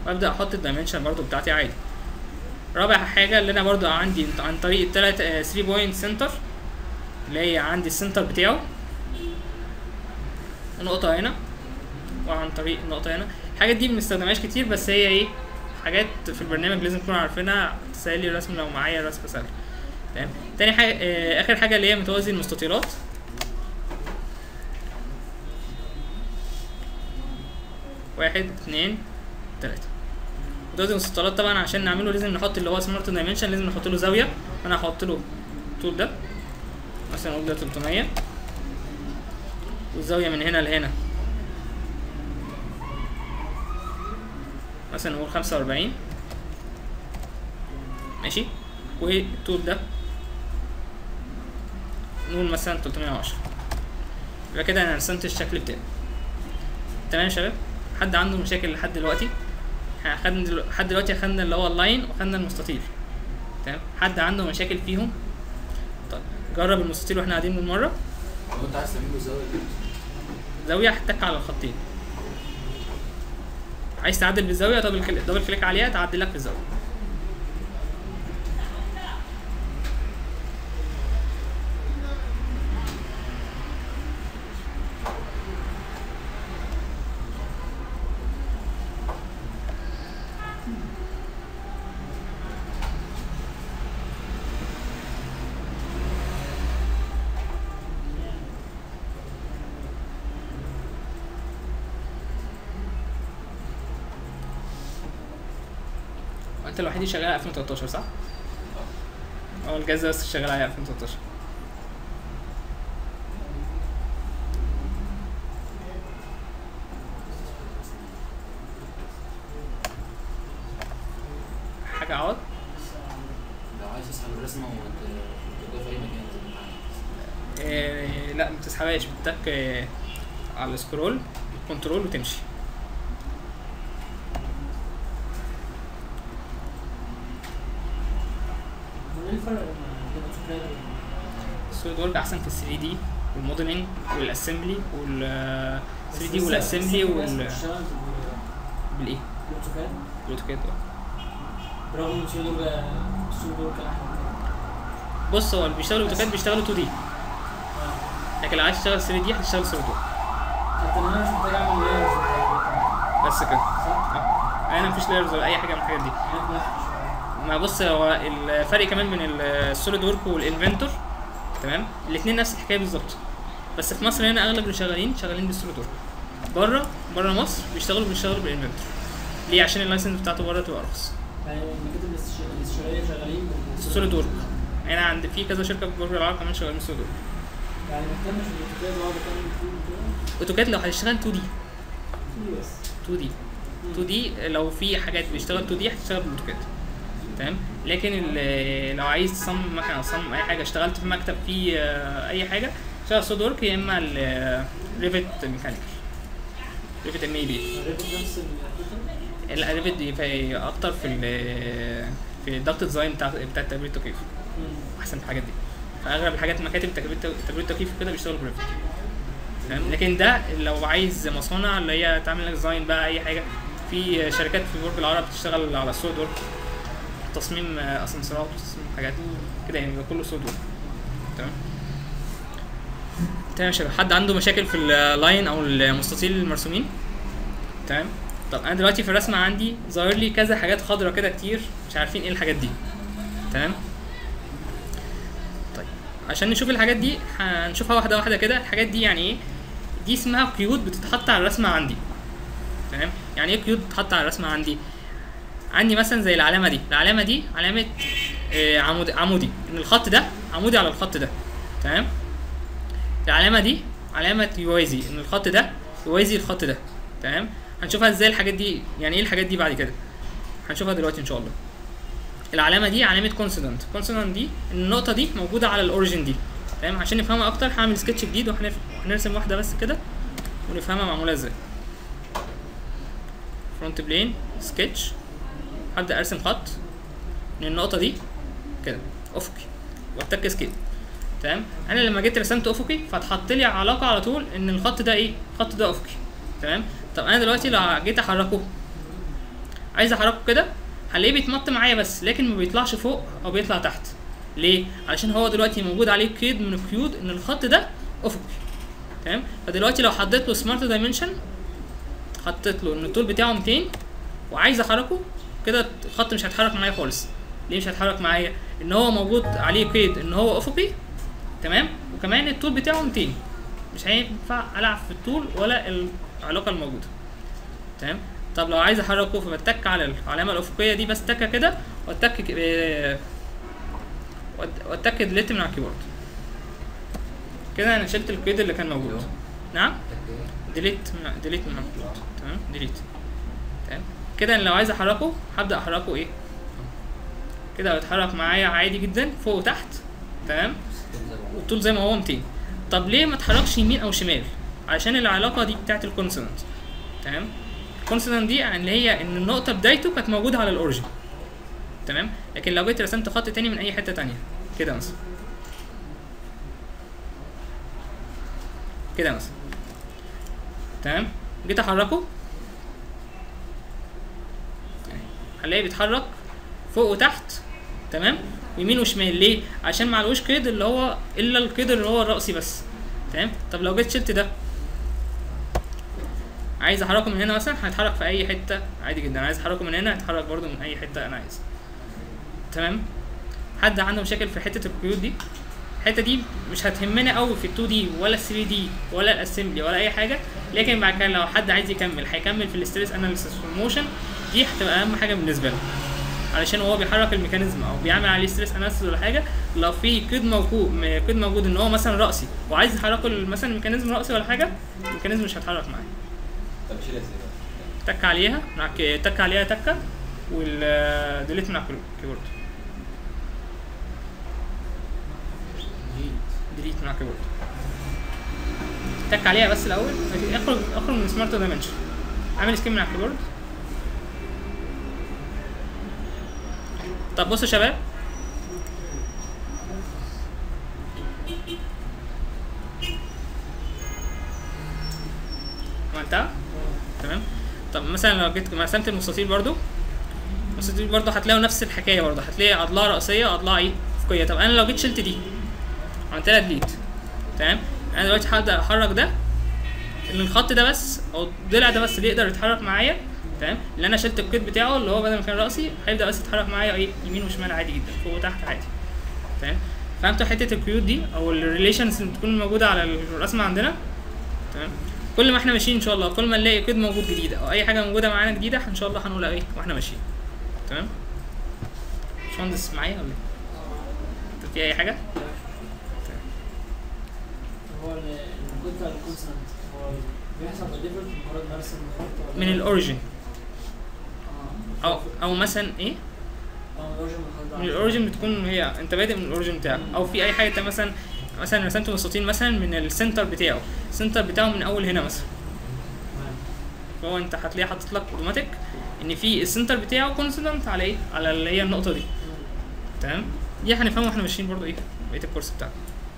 وابدا احط الدايمنشن برضو بتاعتي عادي رابع حاجه اللي انا برضو عندي عن طريق التلات 3 بوينت سنتر اللي هي عندي السنتر بتاعه نقطه هنا وعن طريق النقطه هنا الحاجات دي بنستخدمهاش كتير بس هي ايه حاجات في البرنامج لازم نكون عارفينها تسهل لي الرسم لو معايا رسم سهل تمام تاني حاجه آه اخر حاجه اللي هي متوازي المستطيلات واحد اتنين تلاتة متوازي المستطيلات طبعا عشان نعمله لازم نحط اللي هو سمارت دايمنشن لازم نحط له زاويه انا هحط له الطول ده مثلا نقول ده 300 والزاويه من هنا لهنا مثلا نقول 45 ماشي والطول ده نقول مثلا 310 يبقى كده انا رسمت الشكل بتاعي تمام يا شباب حد عنده مشاكل لحد دلوقتي احنا خدنا دلو... لحد دلوقتي خدنا اللي هو اللاين وخدنا المستطيل تمام حد عنده مشاكل فيهم طيب جرب المستطيل واحنا قاعدين بالمره لو انت عايز تعمله زاويه كده زاويه هتك على الخطين عايز تعدل بالزاويه دبل كليك دبل كليك عليها تعدل لك بالزاويه انت الوحيد اللي شغال على 2013 صح؟ اه الجهاز ده بس شغال على 2013 حاجة عوض لو عايز تسحب الرسمه وتحطها في اي مكان زي ما انت عايز. إيه لا ما بتسحبهاش بتك إيه على السكرول كنترول وتمشي هو ايه الفرق بين الاوتوكاد السوليد وورك احسن في ال 3 دي والموديلنج والاسمبلي وال 3 دي والاسمبلي وال بتشتغل بالايه؟ بالاوتوكاد بالاوتوكاد اه برغم ان سودور سودور كان احلى بص هو اللي بيشتغلوا اوتوكاد بيشتغلوا 2 دي آه. لكن لو عايز تشتغل 3 دي هتشتغل سوليد وورك حتى ان انا مش محتاج اعمل لايرز بس كده صح؟ اه انا مفيش لايرز ولا اي حاجه من الحاجات دي حاجات نفس شوية. ما بص هو الفرق كمان بين السوليد وورك والانفنتور تمام الاثنين نفس الحكايه بالظبط بس في مصر هنا اغلب اللي شغالين شغالين بالسوليد وورك بره بره مصر بيشتغلوا بيشتغلوا بالانفنتور ليه عشان اللايسنس بتاعته بره تبقى ارخص يعني المكاتب الاستش- الاستشاريه شغالين السوليد وورك انا عند في كذا شركه في برج العرب كمان شغالين بالسوليد وورك يعني ما اهتمش بالاوتوكاد واقعد اكمل فيه وكده اوتوكاد لو هتشتغل 2 دي في بس 2 دي 2 دي لو في حاجات بيشتغل 2 دي هتشتغل بالاوتوكاد تمام لكن ال- لو عايز تصمم مكنه تصمم اي حاجه اشتغلت في مكتب فيه آه، اي حاجه اشتغل سوليد وورك يا اما الريفت ميكانيكال ريفت ام اي بي الريفت نفس الفكره الريفت دي في- اكتر في ال في الدكت ديزاين بتاع بتاع تبريد التكييف احسن في الحاجات دي فاغلب الحاجات مكاتب تبريد تبريد التكييف وكده بيشتغلوا بريفت تمام لكن ده لو عايز مصانع اللي هي تعمل لك ديزاين بقى اي حاجه في شركات في برج العرب بتشتغل على السوليد وورك تصميم آه، اسانسيرات وتصميم حاجات كده يعني بيبقى كله سوليد وورك تمام تمام يا شباب حد عنده مشاكل في اللاين او المستطيل المرسومين تمام طب انا دلوقتي في الرسمه عندي ظاهر لي كذا حاجات خضرا كده كتير مش عارفين ايه الحاجات دي تمام طيب عشان نشوف الحاجات دي هنشوفها واحده واحده كده الحاجات دي يعني ايه دي اسمها قيود بتتحط على الرسمه عندي تمام يعني ايه قيود بتتحط على الرسمه عندي عندي مثلا زي العلامه دي العلامه دي علامه آه، عمود عمودي ان الخط ده عمودي على الخط ده تمام العلامه دي علامه يوازي ان الخط ده يوازي الخط ده تمام هنشوفها ازاي الحاجات دي يعني ايه الحاجات دي بعد كده هنشوفها دلوقتي ان شاء الله العلامه دي علامه كونسونانت كونسونانت دي النقطه دي موجوده على الاوريجن دي تمام عشان نفهمها اكتر هعمل سكتش جديد وهنف- وهنرسم واحده بس كده ونفهمها معموله ازاي فرونت بلين سكتش هبدا ارسم خط من النقطه دي كده افقي واتك سكيل تمام انا لما جيت رسمت افقي فاتحط لي علاقه على طول ان الخط ده ايه الخط ده افقي تمام طب انا دلوقتي لو جيت احركه عايز احركه كده هلاقيه بيتمط معايا بس لكن ما بيطلعش فوق او بيطلع تحت ليه علشان هو دلوقتي موجود عليه قيد من القيود ان الخط ده افقي تمام فدلوقتي لو حطيت له سمارت دايمنشن حطيت له ان الطول بتاعه 200 وعايز احركه كده الخط مش هيتحرك معايا خالص ليه مش هيتحرك معايا ان هو موجود عليه قيد ان هو افقي تمام وكمان الطول بتاعه 200 مش هينفع العب في الطول ولا العلاقه الموجوده تمام طب لو عايز احركه فبتك على العلامه الافقيه دي بس تكه كده واتك ك- آه، وأت- واتك ديليت من على الكيبورد كده انا شلت القيد اللي كان موجود نعم ديليت من ديليت من على الكيبورد تمام ديليت تمام كده أنا لو عايز احركه هبدا احركه ايه كده هيتحرك معايا عادي جدا فوق وتحت تمام والطول زي ما هو 200 طب ليه ما اتحركش يمين او شمال علشان العلاقه دي بتاعت الكونسونانت تمام الكونسونانت دي اللي هي ان النقطه بدايته كانت موجوده على الاوريجن تمام لكن لو جيت رسمت خط تاني من اي حته تانية كده مثلا كده مثلا تمام جيت احركه هنلاقيه بيتحرك فوق وتحت تمام ويمين وشمال ليه عشان معلوش قيد اللي هو الا القيد اللي هو الرأسي بس تمام طب لو جيت شلت ده عايز احركه من هنا مثلا هيتحرك في اي حته عادي جدا عايز احركه من هنا هيتحرك برده من اي حته انا عايز تمام حد عنده مشاكل في حته القيود دي الحته دي مش هتهمنا قوي في ال 2 دي ولا ال 3 دي ولا الاسمبلي ولا اي حاجه لكن بعد كده لو حد عايز يكمل هيكمل في الاستريس اناليسيس والموشن دي هتبقى اهم حاجه بالنسبه له علشان هو بيحرك الميكانيزم او بيعمل عليه ستريس اناليسيس ولا حاجه لو في قيد موجود م- قيد موجود ان هو مثلا راسي وعايز يحركه ال- مثلا الميكانيزم راسي ولا حاجه الميكانيزم مش هيتحرك معاه طب شيلها ازاي بقى؟ تك عليها مع ك- تك عليها تكه والديليت من على الكيبورد ديليت من على الكيبورد تك عليها بس الاول اخرج اخرج من سمارت دايمنشن اعمل سكيم من على الكيبورد طب بصوا يا شباب عملتها تمام طب مثلا لو جيت رسمت المستطيل برضو المستطيل برضو هتلاقوا نفس الحكايه برضو هتلاقي اضلاع راسيه اضلاع ايه افقيه طب انا لو جيت شلت دي عملت لها ديليت تمام انا دلوقتي هبدا احرك ده ان الخط ده بس او الضلع ده بس اللي يقدر يتحرك معايا تمام اللي انا شلت القيد بتاعه اللي هو بدل ما كان راسي هيبدا بس يتحرك معايا ايه يمين وشمال عادي جدا فوق وتحت عادي تمام فهمتوا حته القيود دي او الريليشنز اللي بتكون موجوده على الرسمه عندنا تمام كل ما احنا ماشيين ان شاء الله كل ما نلاقي قيد موجود جديد او اي حاجه موجوده معانا جديده ان شاء الله هنقولها ايه واحنا ماشيين تمام باشمهندس معايا ولا ايه؟ طب في اي حاجه هو ال- الكود بتاع الكونسنت هو بيحصل بالديفولت مجرد ما ارسم الخط ولا من الاوريجن اه او او مثلا ايه اه من الاوريجن لحد من الاوريجن بتكون هي انت بادئ من الاوريجن بتاعك او في اي حاجه انت مثلا مثلا رسمت مستطيل مثلا من السنتر بتاعه السنتر بتاعه من اول هنا مثلا فهو انت هتلاقيه حاطط لك اوتوماتيك ان في السنتر بتاعه كونسونانت على ايه على اللي هي النقطه دي تمام دي هنفهمها واحنا ماشيين برضو ايه بقيه الكورس بتاعنا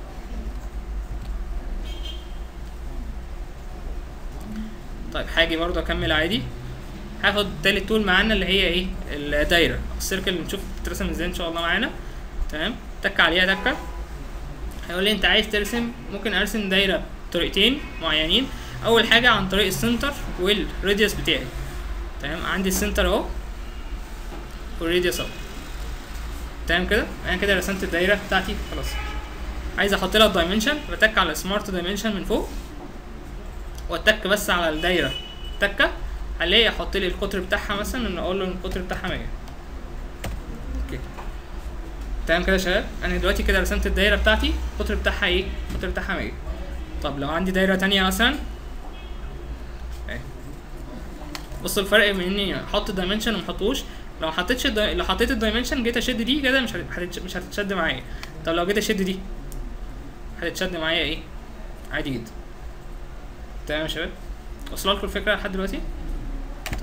طيب هاجي برضو اكمل عادي هاخد تالت تول معانا اللي هي ايه الدايره السيركل نشوف بتترسم ازاي ان شاء الله معانا تمام تك عليها تكه هيقول لي انت عايز ترسم ممكن ارسم دايره بطريقتين معينين اول حاجه عن طريق السنتر والراديوس بتاعي تمام عندي السنتر اهو والراديوس اهو تمام كده انا كده رسمت الدايره بتاعتي خلاص عايز احط لها الدايمنشن بتك على سمارت دايمنشن من فوق واتك بس على الدايره تكه هلاقي احط لي القطر بتاعها مثلا ان اقول له ان القطر بتاعها 100 اوكي تمام كده يا شباب انا دلوقتي كده رسمت الدايره بتاعتي القطر بتاعها ايه القطر بتاعها 100 طب لو عندي دايره تانية مثلا اهي بصوا الفرق بين اني احط الدايمنشن وما احطوش لو حطيتش الداي... لو حطيت الدايمنشن جيت اشد دي كده مش هت... هتتش- مش هتتشد معايا طب لو جيت اشد دي هتتشد معايا ايه عادي جدا تمام يا شباب وصل لكم الفكره لحد دلوقتي طيب.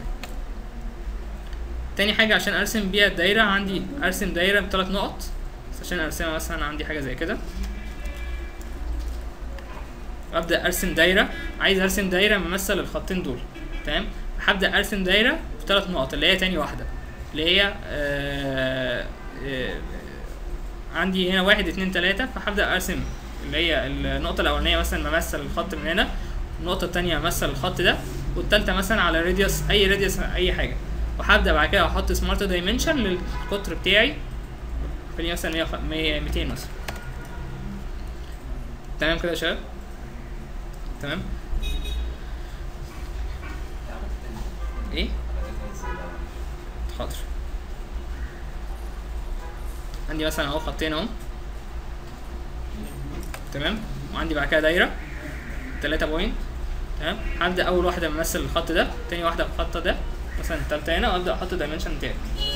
تاني حاجه عشان ارسم بيها الدايره عندي ارسم دايره بثلاث نقط بس عشان ارسمها مثلا عندي حاجه زي كده وابدا ارسم دايره عايز ارسم دايره ممثل الخطين دول تمام هبدا ارسم دايره في ثلاث نقط اللي هي تاني واحده اللي هي آه آه عندي هنا واحد اتنين تلاتة فهبدأ ارسم اللي هي النقطة الأولانية مثلا بمثل الخط من هنا النقطة التانية بمثل الخط ده والتالتة مثلا على راديوس أي راديوس أي حاجة وهبدأ بعد كده أحط سمارت دايمنشن للقطر بتاعي خليني مثلا 100 100 200 مثلا تمام كده يا شباب تمام ايه حاضر عندي مثلا اهو خطين اهو تمام وعندي بعد كده دايره 3 بوينت تمام هبدا اول واحده بمثل الخط ده تاني واحده بالخط ده مثلا التالتة هنا وابدا احط الدايمنشن بتاعي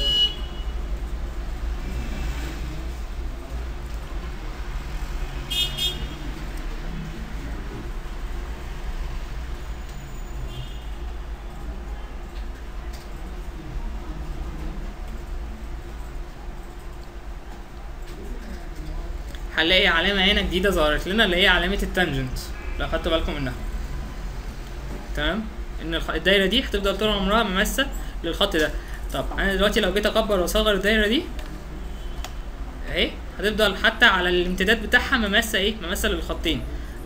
هنلاقي علامة هنا جديدة ظهرت لنا اللي هي علامة التانجنت لو خدتوا بالكم منها تمام ان الخ- الدايرة دي هتفضل طول عمرها مماسة للخط ده طب انا دلوقتي لو جيت اكبر واصغر الدايرة دي اهي هتفضل حتى على الامتداد بتاعها مماسة ايه مماسة للخطين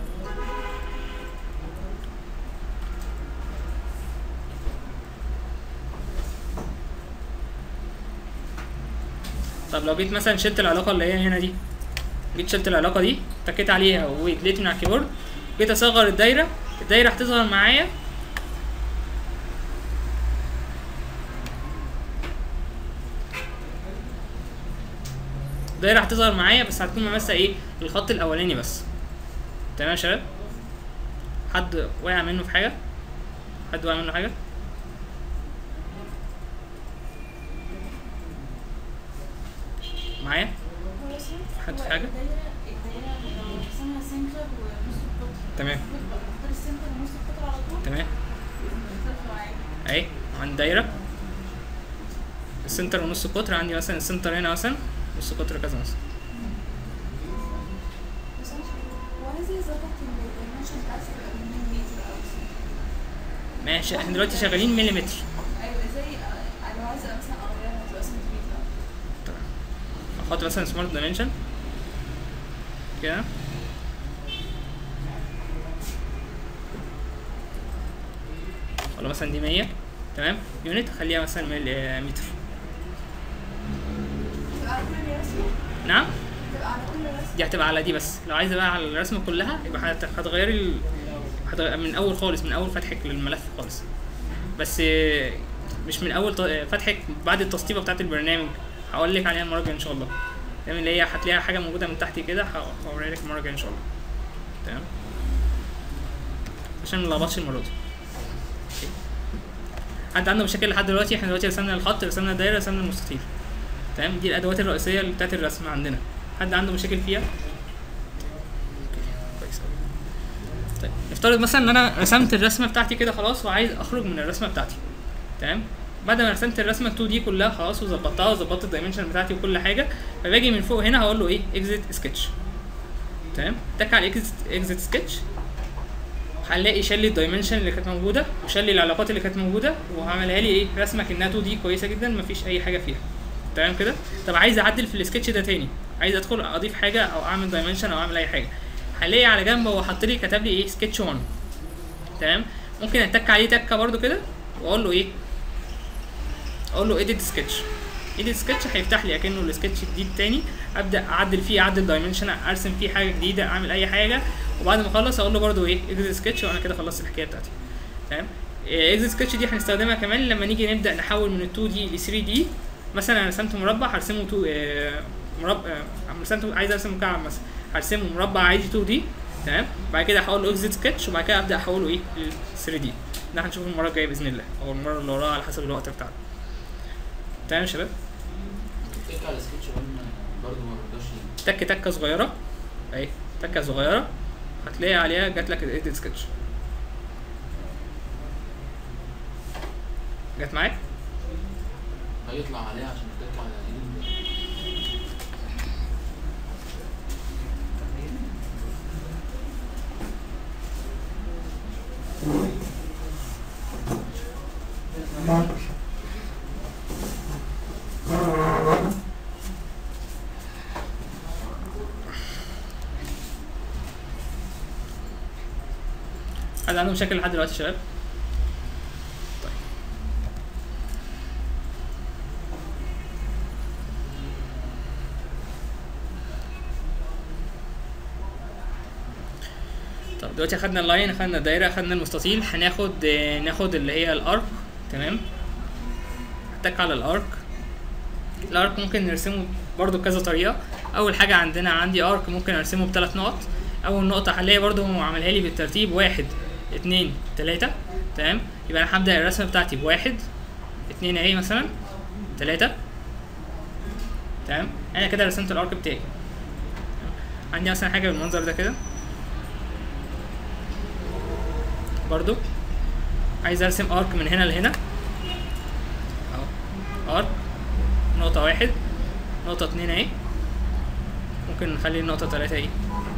طب لو جيت مثلا شلت العلاقة اللي هي هنا دي جيت شلت العلاقة دي اتكيت عليها وديت من على الكيبورد جيت اصغر الدايرة الدايرة هتصغر معايا الدايرة هتصغر معايا بس هتكون مماسة ايه الخط الاولاني بس تمام يا شباب حد وقع منه في حاجة حد وقع منه حاجة معايا حد في حاجة؟ الدايرة الدايرة لو رسمها سنتر ونص القطر تمام المفروض بقى اختار السنتر ونص القطر على طول تمام يختلفوا معايا اهي عندي دايرة السنتر ونص القطر عندي مثلا السنتر هنا مثلا نص قطر كذا مثلا بس انا مش عارفة، هو انا ازاي ظبطت الدايمنشن بتاعتي تبقى مليمتر او سنتيمتر؟ ماشي احنا دلوقتي شغالين مليمتر ايوه ازاي أ- انا عايزه مثلا اغيرها تبقى سنتيمتر تمام احط مثلا سمارت دايمنشن كده ولا مثلا دي 100 تمام يونت خليها مثلا مل- آه، متر تبقى على كل رسمه نعم تبقى على كل رسمه دي هتبقى على دي بس لو عايزه بقى على الرسمه كلها يبقى هت- هتغيري ال... هتغير من اول خالص من اول فتحك للملف خالص بس آه، مش من اول ط- آه، فتحك بعد التسطيبه بتاعت البرنامج هقول لك عليها المره الجايه ان شاء الله تمام اللي هي هتلاقيها حاجه موجوده من تحت كده ه- هوريها لك المره الجايه ان شاء الله تمام عشان ما نلخبطش المره دي أوكي. حد عنده مشاكل لحد دلوقتي احنا دلوقتي رسمنا الخط رسمنا الدايره رسمنا المستطيل تمام دي الادوات الرئيسيه اللي بتاعت الرسم عندنا حد عنده مشاكل فيها أوكي، كويس أوي. طيب نفترض مثلا ان انا رسمت الرسمه بتاعتي كده خلاص وعايز اخرج من الرسمه بتاعتي تمام بعد ما رسمت الرسمه 2 دي كلها خلاص وظبطتها وظبطت الدايمنشن بتاعتي وكل حاجه فباجي من فوق هنا هقول له ايه اكزيت سكتش تمام تك على اكزيت اكزيت سكتش هنلاقي شال لي الدايمنشن اللي كانت موجوده وشال لي العلاقات اللي كانت موجوده وعملها لي ايه رسمه كانها 2 دي كويسه جدا مفيش اي حاجه فيها تمام كده طب عايز اعدل في السكتش ده تاني عايز ادخل اضيف حاجه او اعمل دايمنشن او اعمل اي حاجه هلاقي على جنب هو حاط لي كتب لي ايه سكتش 1 تمام ممكن اتك عليه تكه برده كده واقول له ايه اقول له اديت سكتش اديت سكتش هيفتح لي اكنه السكتش جديد تاني ابدا اعدل فيه اعدل دايمنشن ارسم فيه حاجه جديده اعمل اي حاجه وبعد ما اخلص اقول له برده ايه اكزيت سكتش وانا كده خلصت الحكايه بتاعتي تمام اكزيت سكتش دي هنستخدمها كمان لما نيجي نبدا نحول من ال 2 دي ل 3 دي مثلا انا رسمت مربع هرسمه 2 آه، مربع آه، رسمت عايز ارسم مكعب مثلا هرسمه مربع عادي 2 دي تمام بعد كده هقول له اكزيت سكتش وبعد كده ابدا احوله ايه لل 3 دي ده هنشوفه المره الجايه باذن الله او المره اللي وراها على حسب الوقت بتاعنا تمام يا شباب تك على سكتش قلنا برضه ما رضاش تك تكه صغيره اهي تكه صغيره هتلاقي عليها جات لك الايديت سكتش جت معاك هيطلع عليها عشان تطلع على ايد حد عنده مشاكل لحد دلوقتي يا شباب؟ طيب طب دلوقتي اخدنا اللاين اخدنا الدايره اخدنا المستطيل هناخد آه، ناخد اللي هي الارك تمام هتك على الارك الارك ممكن نرسمه برضو بكذا طريقه اول حاجه عندنا عندي ارك ممكن ارسمه بثلاث نقط اول نقطه هلاقي برضو هو عاملها لي بالترتيب واحد اتنين تلاته تمام يبقى انا هبدا الرسمه بتاعتي بواحد اتنين اهي مثلا تلاته تمام انا كده رسمت الارك بتاعي عندي مثلا حاجه بالمنظر ده كده برضو عايز ارسم ارك من هنا لهنا اهو ارك نقطة واحد نقطة اتنين اهي ممكن نخلي النقطة تلاتة اهي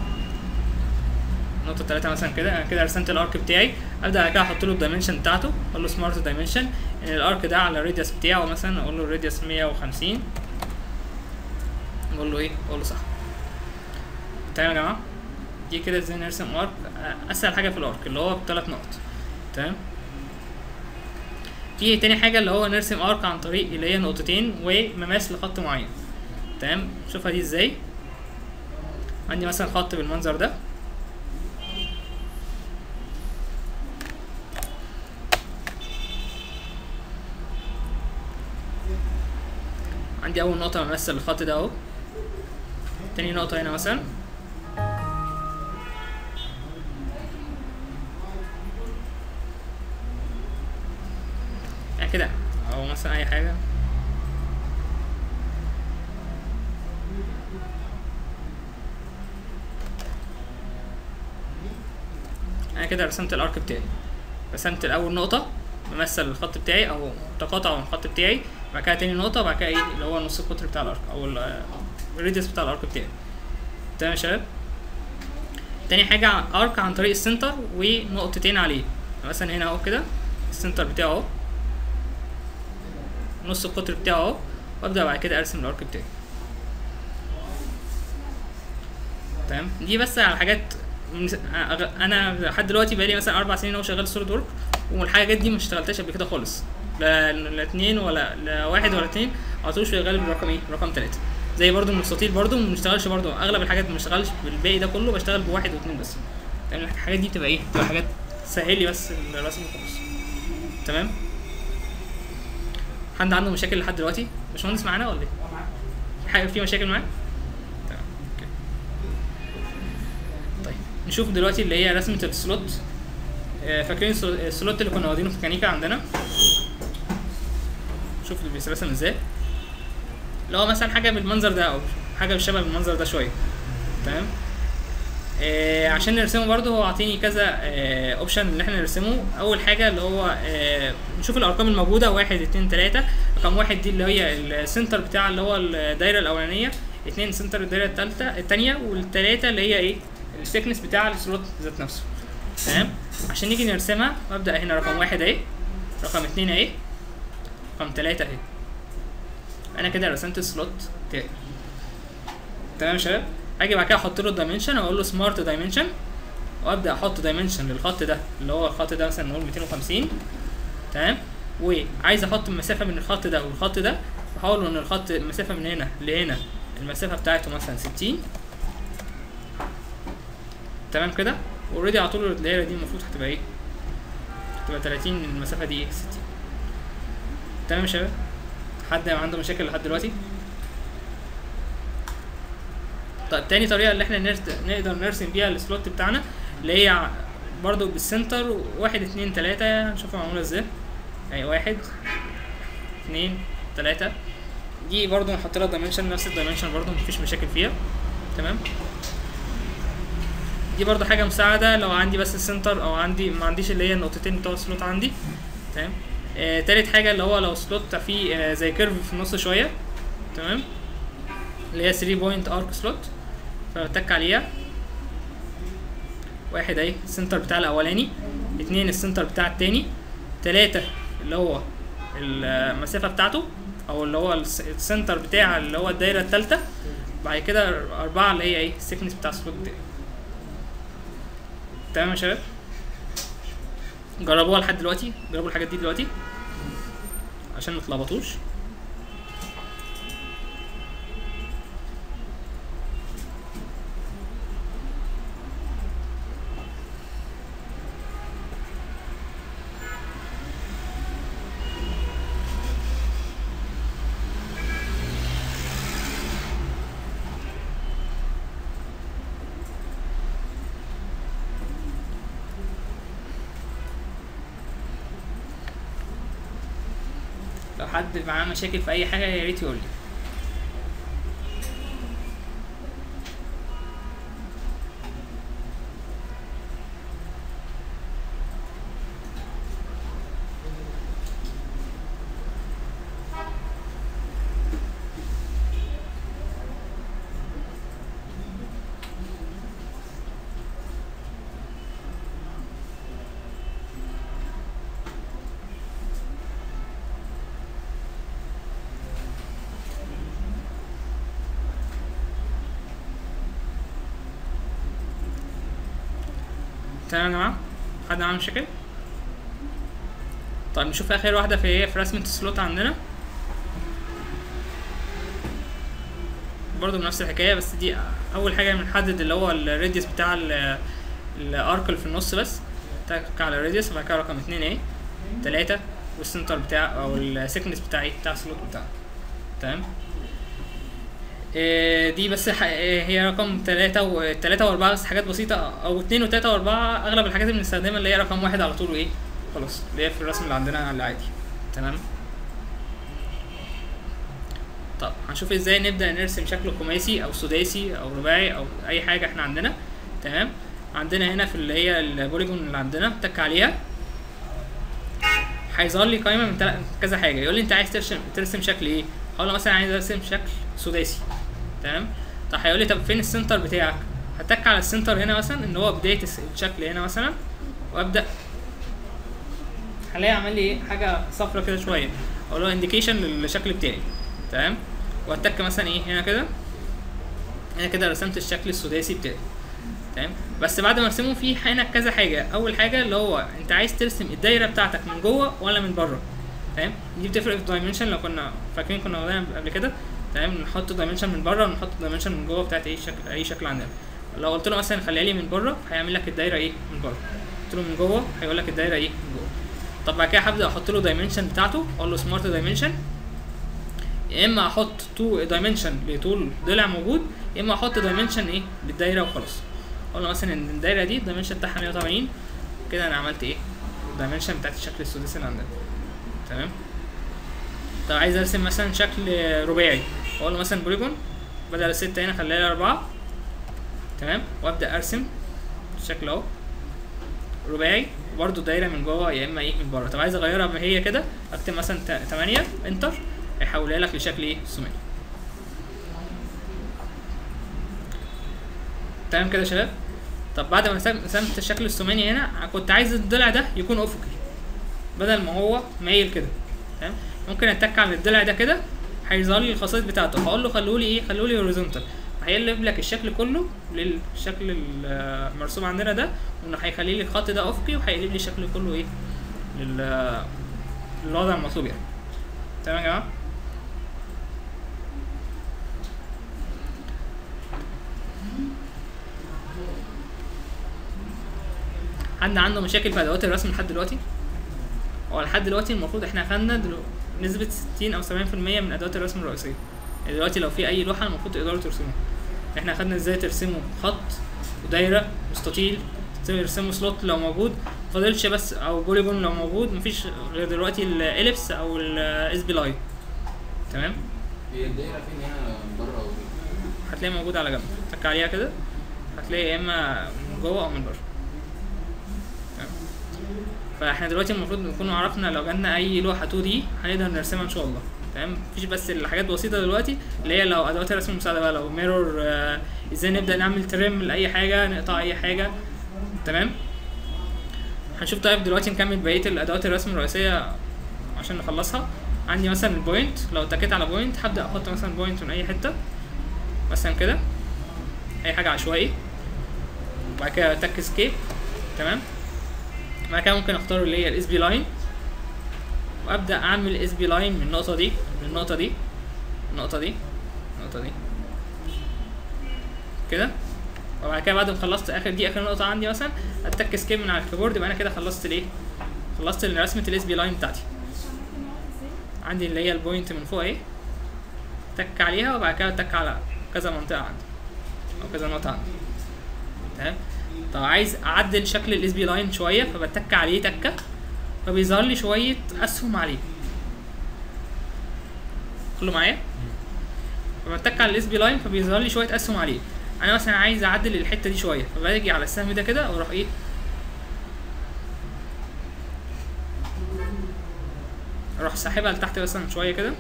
نقطة تلاتة مثلا كده انا كده رسمت الارك بتاعي ابدا بعد كده احط له الدايمنشن بتاعته اقول له سمارت دايمنشن ان الارك ده على الراديوس بتاعه مثلا اقول له الراديوس مية وخمسين اقول له ايه اقول له صح تمام يا جماعة دي كده ازاي نرسم ارك اسهل حاجة في الارك اللي هو بثلاث نقط تمام في تاني حاجة اللي هو نرسم ارك عن طريق اللي هي نقطتين ومماس لخط معين تمام شوفها دي ازاي عندي مثلا خط بالمنظر ده عندي اول نقطة بمثل الخط ده اهو تاني نقطة هنا مثلا يعني كده او مثلا اي حاجة انا كده رسمت الارك بتاعي رسمت الاول نقطة بمثل الخط بتاعي او تقاطع من الخط بتاعي بعد كده تاني نقطة بعد كده ايه اللي هو نص القطر بتاع الارك او ال- الراديوس بتاع الارك بتاعي تمام يا شباب تاني حاجة ارك عن طريق السنتر ونقطتين عليه مثلا هنا اهو كده السنتر بتاعه اهو نص القطر بتاعه اهو وابدا بعد كده ارسم الارك بتاعي تمام دي بس على حاجات مس- أغ- انا لحد دلوقتي بقالي مثلا اربع سنين اهو شغال سوليد ورك والحاجات دي ما اشتغلتهاش قبل كده خالص لا لا اتنين ولا لا واحد ولا اتنين على طول شغال بالرقم ايه رقم تلاته زي برضو المستطيل برضو ما بنشتغلش برضو اغلب الحاجات ما بشتغلش بالباقي ده كله بشتغل بواحد واتنين بس تمام الحاجات دي بتبقى ايه بتبقى حاجات تسهل لي بس الرسم وخلاص تمام حد عنده مشاكل لحد دلوقتي باشمهندس معانا ولا ايه في حاجه في مشاكل معاه تمام اوكي طيب نشوف دلوقتي اللي هي رسمه السلوت آه، فاكرين السلو- السلوت اللي كنا واخدينه في ميكانيكا عندنا شوف اللي بيترسم ازاي اللي هو مثلا حاجه بالمنظر ده او حاجه بالشبه بالمنظر ده شويه تمام آه عشان نرسمه برضه هو عاطيني كذا آه اوبشن اللي احنا نرسمه اول حاجه اللي هو آه نشوف الارقام الموجوده واحد اتنين تلاته رقم واحد دي اللي هي السنتر بتاع اللي هو الدايره الاولانيه اتنين سنتر الدايره التالته التانيه والتلاته اللي هي ايه الثيكنس بتاع السلوت ذات نفسه تمام عشان نيجي نرسمها ببدا هنا رقم واحد اهي رقم اتنين اهي رقم تلاته اهي انا كده رسمت السلوت بتاعي تمام يا شباب هاجي بعد كده احط له الدايمنشن واقول له سمارت دايمنشن وابدا احط دايمنشن للخط ده اللي هو الخط ده مثلا نقول 250 تمام وعايز احط المسافه من الخط ده والخط ده بحاول ان الخط المسافه من هنا لهنا المسافه بتاعته مثلا 60 تمام كده اوريدي على طول الدايره دي المفروض هتبقى ايه هتبقى 30 المسافه دي ايه 60 تمام يا شباب حد عنده مشاكل لحد دلوقتي طيب تاني طريقة اللي احنا نرت... نقدر نرسم بيها السلوت بتاعنا اللي هي ع- برضو بالسنتر واحد اتنين تلاتة هنشوفها معمولة ازاي يعني واحد اتنين تلاتة دي برضو نحط لها دايمنشن نفس الدايمنشن برضو مفيش مشاكل فيها تمام دي برضو حاجة مساعدة لو عندي بس السنتر او عندي ما عنديش اللي هي النقطتين بتوع السلوت عندي تمام آه تالت حاجة اللي هو لو سلوت فيه آه زي كيرف في النص شوية تمام اللي هي 3 بوينت ارك سلوت فبتك عليها واحد اهي السنتر بتاع الاولاني اتنين السنتر بتاع التاني تلاتة اللي هو المسافة بتاعته او اللي هو الس- السنتر بتاع اللي هو الدايره الثالثه بعد كده أربعة اللي هي ايه السيكنس بتاع السلوت بتاعي تمام يا شباب جربوها لحد دلوقتي جربوا الحاجات دي دلوقتي عشان ما تلخبطوش لو حد معاه مشاكل في اي حاجه يا ريت يقول لي تمام يا جماعه حد معاه مشاكل طيب نشوف اخر واحده في هي في رسمه السلوت عندنا برضو بنفس الحكايه بس دي اول حاجه بنحدد اللي هو الراديوس بتاع ال- الارك اللي في النص بس تك على الراديوس وبعد كده رقم اتنين ايه تلاتة والسنتر بتاع او السيكنس بتاع ايه بتاع السلوت بتاعه تمام إيه دي بس ح- إيه هي رقم تلاتة وتلاتة وأربعة بس حاجات بسيطة أو اتنين وتلاتة وأربعة أغلب الحاجات اللي بنستخدمها اللي هي رقم واحد على طول وإيه خلاص اللي هي في الرسم اللي عندنا العادي تمام طب هنشوف ازاي نبدأ نرسم شكل خماسي أو سداسي أو رباعي أو أي حاجة احنا عندنا تمام عندنا هنا في اللي هي البوليجون اللي عندنا تك عليها هيظهر لي قائمة من تل- كذا حاجة يقول لي أنت عايز ترسم ترسم شكل إيه؟ هقول له مثلا عايز أرسم شكل سداسي تمام طب هيقول لي طب فين السنتر بتاعك هتك على السنتر هنا مثلا ان هو بدايه الس- الشكل هنا مثلا وابدا هلاقي عمل لي ايه حاجه صفرة كده شويه اقول له انديكيشن للشكل بتاعي تمام واتك مثلا ايه هنا كده هنا كده رسمت الشكل السداسي بتاعي تمام بس بعد ما ارسمه في هنا كذا حاجه اول حاجه اللي هو انت عايز ترسم الدايره بتاعتك من جوه ولا من بره تمام دي بتفرق في الدايمنشن لو كنا فاكرين كنا واخدينها قبل كده تمام نحط دايمنشن من بره ونحط دايمنشن من جوه بتاعت اي شكل اي شكل عندنا لو قلت له مثلا خليها لي من بره هيعمل لك الدايره ايه من بره قلت له من جوه هيقول لك الدايره ايه من جوه طب بعد كده هبدا احط له دايمنشن بتاعته اقول له سمارت دايمنشن يا اما احط تو دايمنشن لطول ضلع موجود يا اما احط دايمنشن ايه للدايره وخلاص اقول له مثلا ان الدايره دي الدايمنشن بتاعها 180 كده انا عملت ايه الدايمنشن بتاعت الشكل السداسي اللي عندنا تمام طب عايز ارسم مثلا شكل رباعي اقول له مثلا بوليجون بدل الستة هنا خليها لي أربعة تمام وابدا ارسم الشكل اهو رباعي وبرده دايره من جوه يا اما ايه من بره طب عايز اغيرها ما هي كده اكتب مثلا 8 انتر هيحولها لك لشكل ايه ثماني تمام كده يا شباب طب بعد ما رسم- رسمت الشكل الثماني هنا كنت عايز الضلع ده يكون افقي بدل ما هو مايل كده تمام ممكن اتك على الضلع ده كده هيظهر لي الخصائص بتاعته هقول له خلوا لي ايه خلوا لي هوريزونتال هيقلب لك الشكل كله للشكل المرسوم عندنا ده وانه هيخلي لي الخط ده افقي وهيقلب لي الشكل كله ايه لل للوضع المطلوب يعني تمام يا جماعه حد عنده مشاكل في ادوات الرسم لحد دلوقتي هو لحد دلوقتي المفروض احنا خدنا دلو... نسبة 60 أو 70% من أدوات الرسم الرئيسية يعني دلوقتي لو في أي لوحة المفروض تقدروا ترسموها احنا خدنا ازاي ترسموا خط ودايرة مستطيل ترسموا سلوت لو موجود مفضلش بس أو بوليجون لو موجود مفيش غير دلوقتي الإليبس أو الاس بي لاين تمام هي الدايره فين هنا من بره او هتلاقيها موجودة على جنب تك عليها كده هتلاقي يا إما من جوه أو من بره تمام. فاحنا دلوقتي المفروض نكون عرفنا لو جالنا أي لوحة 2 دي هنقدر نرسمها إن شاء الله تمام مفيش بس الحاجات بسيطة دلوقتي اللي هي لو أدوات الرسم المساعدة بقى لو ميرور آه ازاي نبدأ نعمل ترم لأي حاجة نقطع أي حاجة تمام هنشوف طيب دلوقتي نكمل بقية الأدوات الرسم الرئيسية عشان نخلصها عندي مثلا البوينت لو اتكيت على بوينت هبدا احط مثلا بوينت من اي حته مثلا كده اي حاجه عشوائي وبعد كده اتك سكيب تمام بعد كده ممكن اختار اللي هي الاس بي لاين وابدا اعمل اس بي لاين من النقطه دي للنقطه دي النقطه دي النقطه دي كده وبعد كده بعد ما خلصت اخر دي اخر نقطه عندي مثلا اتك سكيب من على الكيبورد يبقى انا كده خلصت الايه خلصت رسمه الاس بي لاين بتاعتي ممكن نقعد ازاي؟ عندي اللي هي البوينت من فوق اهي تك عليها وبعد كده تك على كذا منطقه عندي او كذا نقطه عندي تمام طب عايز اعدل شكل الاس بي لاين شويه فبتك عليه تكه فبيظهر لي شويه اسهم عليه كله معايا فبتك على الاس بي لاين فبيظهر لي شويه اسهم عليه انا مثلا عايز اعدل الحته دي شويه فباجي على السهم ده كده واروح ايه اروح ساحبها لتحت مثلا شويه كده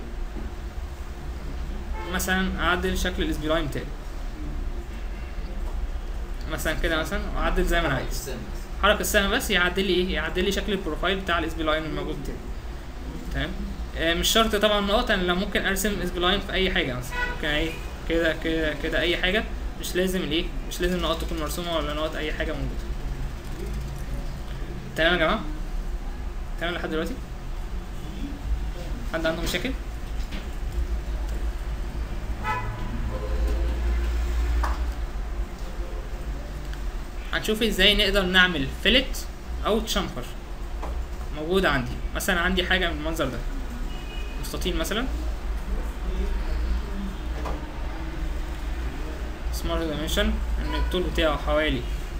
مثلا اعدل شكل الاس بي لاين بتاعي مثلا كده مثلا واعدل زي ما انا عايز السهم حرك السهم بس يعدل لي ايه يعدل لي شكل البروفايل بتاع الاس بي لاين الموجود بتاعي تمام آه مش شرط طبعا نقط انا لو ممكن ارسم اس بي لاين في اي حاجه مثلا ممكن ايه كده كده كده اي حاجه مش لازم الايه مش لازم نقط تكون مرسومه ولا نقط اي حاجه موجوده تمام يا جماعه تمام لحد دلوقتي حد عنده مشاكل هنشوف ازاي نقدر نعمل فيلت او تشامفر موجود عندي مثلا عندي حاجه من المنظر ده مستطيل مثلا سمارت دايمنشن ان الطول بتاعه حوالي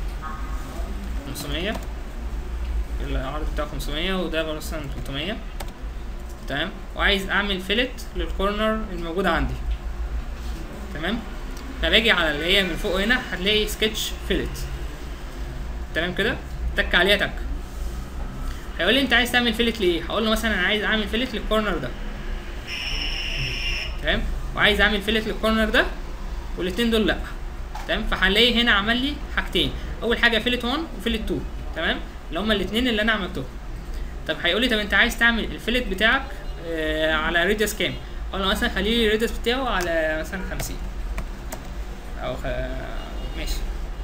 500 العرض بتاعه 500 وده مثلا 300 تمام وعايز اعمل فيلت للكورنر الموجود عندي تمام فباجي على اللي هي من فوق هنا هتلاقي سكتش فيلت تمام كده تك عليها تك هيقول لي انت عايز تعمل فيلت ليه هقول له مثلا انا عايز اعمل فيلت للكورنر ده تمام وعايز اعمل فيلت للكورنر ده والاتنين دول لا تمام فهنلاقي هنا عمل لي حاجتين اول حاجه فيلت 1 وفيلت 2 تمام اللي هما الاتنين اللي انا عملتهم طب هيقول لي طب انت عايز تعمل الفيلت بتاعك آه على ريديوس كام اقول له مثلا خلي لي الريديوس بتاعه على مثلا 50 او خ... ماشي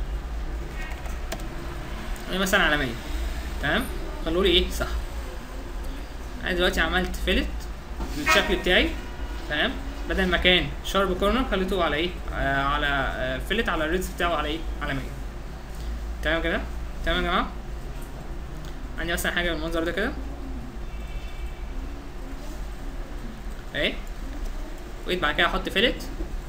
قولي مثلا على 100 تمام قالوا لي ايه صح انا دلوقتي عملت فيلت للشكل بتاعي تمام بدل ما كان شارب كورنر خليته على ايه آه على آه فيلت على الريدز بتاعه على ايه على 100 تمام كده تمام يا جماعه عندي مثلا حاجه بالمنظر ده كده اهي وقيت بعد كده احط فيلت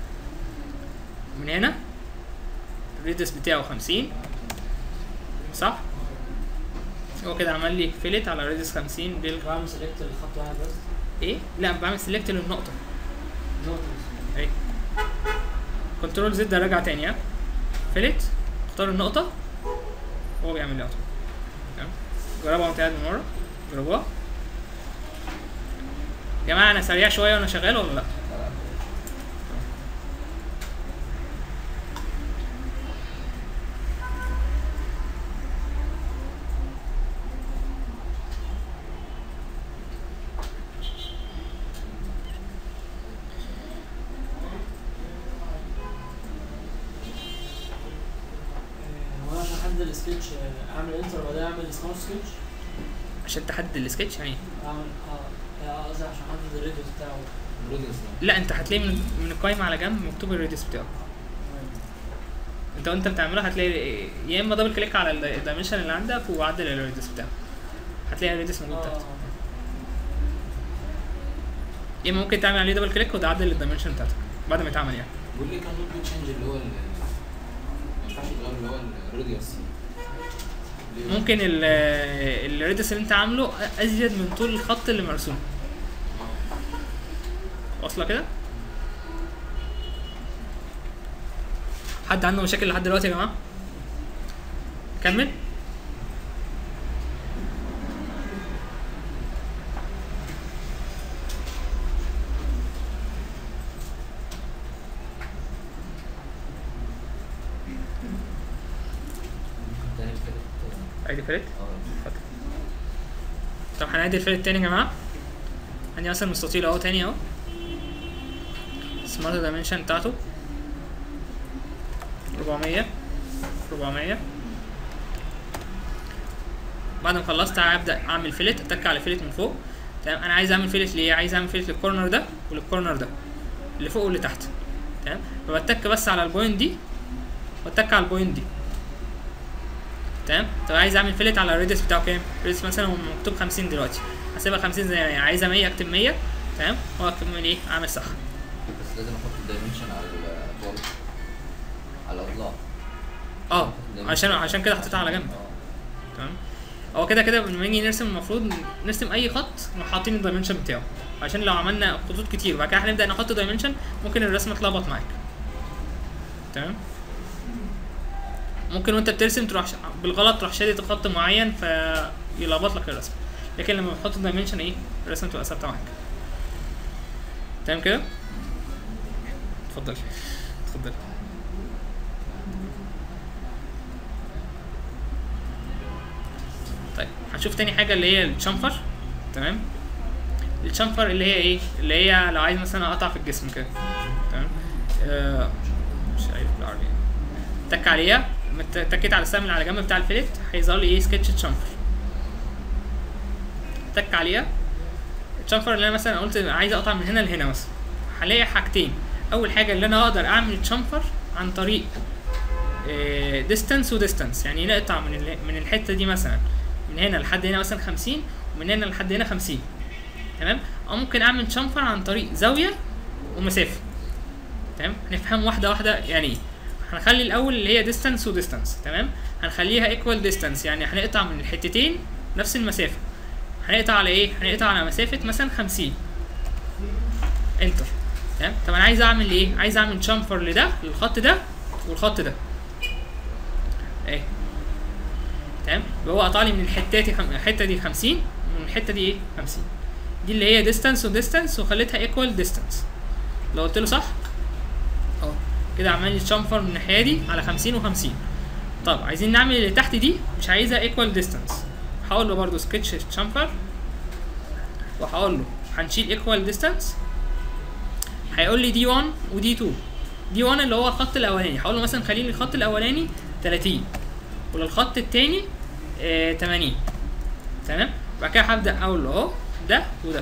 من هنا الريدس بتاعه 50 صح هو كده عمل لي فيلت على ريدس 50 بال بعمل سيلكت لخط واحد بس ايه لا بعمل سيلكت للنقطه نقطة بس. اهي كنترول زد راجع تاني ها فيلت اختار النقطه هو بيعمل لي اوتو تمام جربها وانت قاعد من ورا جربوها يا جماعه انا سريع شويه وانا شغال ولا لا آه، وانا عشان احدد السكتش آه، اعمل انتر وبعدين اعمل سمارت سكتش عشان تحدد السكتش يعني اعمل اه آه، قصدي عشان احدد الريديوس بتاعه الروديوس ده لا انت هتلاقي من من القايمه على جنب مكتوب الريديوس بتاعه انت وانت بتعمله هتلاقي يا اما دبل كليك على الدايمنشن اللي عندك وعدل الريديوس بتاعه هتلاقي الريديوس موجود تحت اه يا اما ممكن تعمل عليه دبل كليك وتعدل الدايمنشن بتاعتك بعد ما يتعمل يعني بيقول لي كان ممكن تشينج اللي هو ال- ما ينفعش يتغير اللي هو الراديوس ليه؟ ممكن ال الريديوس اللي انت عامله ازيد من طول الخط اللي مرسوم واصله كده حد عنده مشاكل لحد دلوقتي يا جماعه كمل تاني كده عادي فريد اه طب هنعيد الفيلت تاني يا جماعه عندي مثلا مستطيل اهو تاني اهو سمارت دايمنشن بتاعته 400 400 بعد ما خلصت هبدا اعمل فيلت اتك على فيلت من فوق تمام انا عايز اعمل فيلت ليه عايز اعمل فيلت للكورنر ده وللكورنر ده اللي فوق واللي تحت تمام فبتك بس على البوينت دي واتك على البوينت دي تمام طب عايز اعمل فيلت على الريدس بتاعه كام الريدس مثلا هو مكتوب 50 دلوقتي هسيبها 50 زي ما هي عايزها 100 اكتب 100 تمام هو اكمل ايه اعمل صح بس لازم احط الدايمنشن على البول على الاضلاع اه عشان عشان كده حطيتها على جنب اه تمام هو كده كده لما نيجي نرسم المفروض نرسم اي خط نروح حاطين الدايمنشن بتاعه عشان لو عملنا خطوط كتير وبعد كده هنبدا نحط دايمنشن ممكن الرسمه تلخبط معاك تمام ممكن وانت بترسم تروح ش- بالغلط تروح شادد خط معين فيلخبط لك الرسم لكن لما بتحط الدايمنشن ايه الرسمه تبقى ثابته معاك تمام كده اتفضل اتفضل طيب هنشوف تاني حاجه اللي هي الشنفر تمام الشنفر اللي هي ايه اللي هي لو عايز مثلا اقطع في الجسم كده تمام آه مش عارف بالعربي تك عليها مت- تكيت على السهم اللي على جنب بتاع الفليت هيظهر لي ايه سكتش شنفر تك عليها الشنفر اللي انا مثلا قلت عايز اقطع من هنا لهنا مثلا هلاقي حاجتين اول حاجه اللي انا اقدر اعمل شنفر عن طريق ديستانس وديستانس يعني نقطع من ال- من الحته دي مثلا من هنا لحد هنا مثلا 50 ومن هنا لحد هنا 50 تمام او ممكن اعمل شنفر عن طريق زاويه ومسافه تمام هنفهم واحده واحده يعني ايه هنخلي الاول اللي هي ديستانس وديستانس تمام هنخليها ايكوال ديستانس يعني هنقطع من الحتتين نفس المسافه هنقطع على ايه هنقطع على مسافه مثلا 50 انتر تمام طب انا عايز اعمل ايه عايز اعمل شامفر لده للخط ده والخط ده ايه تمام يبقى هو قطع لي من الحته دي خم... الحته دي 50 ومن الحته دي ايه 50 دي اللي هي ديستانس وديستانس وخليتها ايكوال ديستانس لو قلت له صح اهو كده عمل لي شامفر من الناحيه دي على 50 و50 طب عايزين نعمل اللي تحت دي مش عايزها ايكوال ديستانس هقول له برضو سكتش شامفر وهقول له هنشيل ايكوال ديستانس هيقول لي دي 1 ودي 2 دي 1 اللي هو الخط الاولاني هقول له مثلا خلي لي الخط الاولاني 30 وللخط التاني آه 80 تمام بعد كده هبدا اقول له اهو ده وده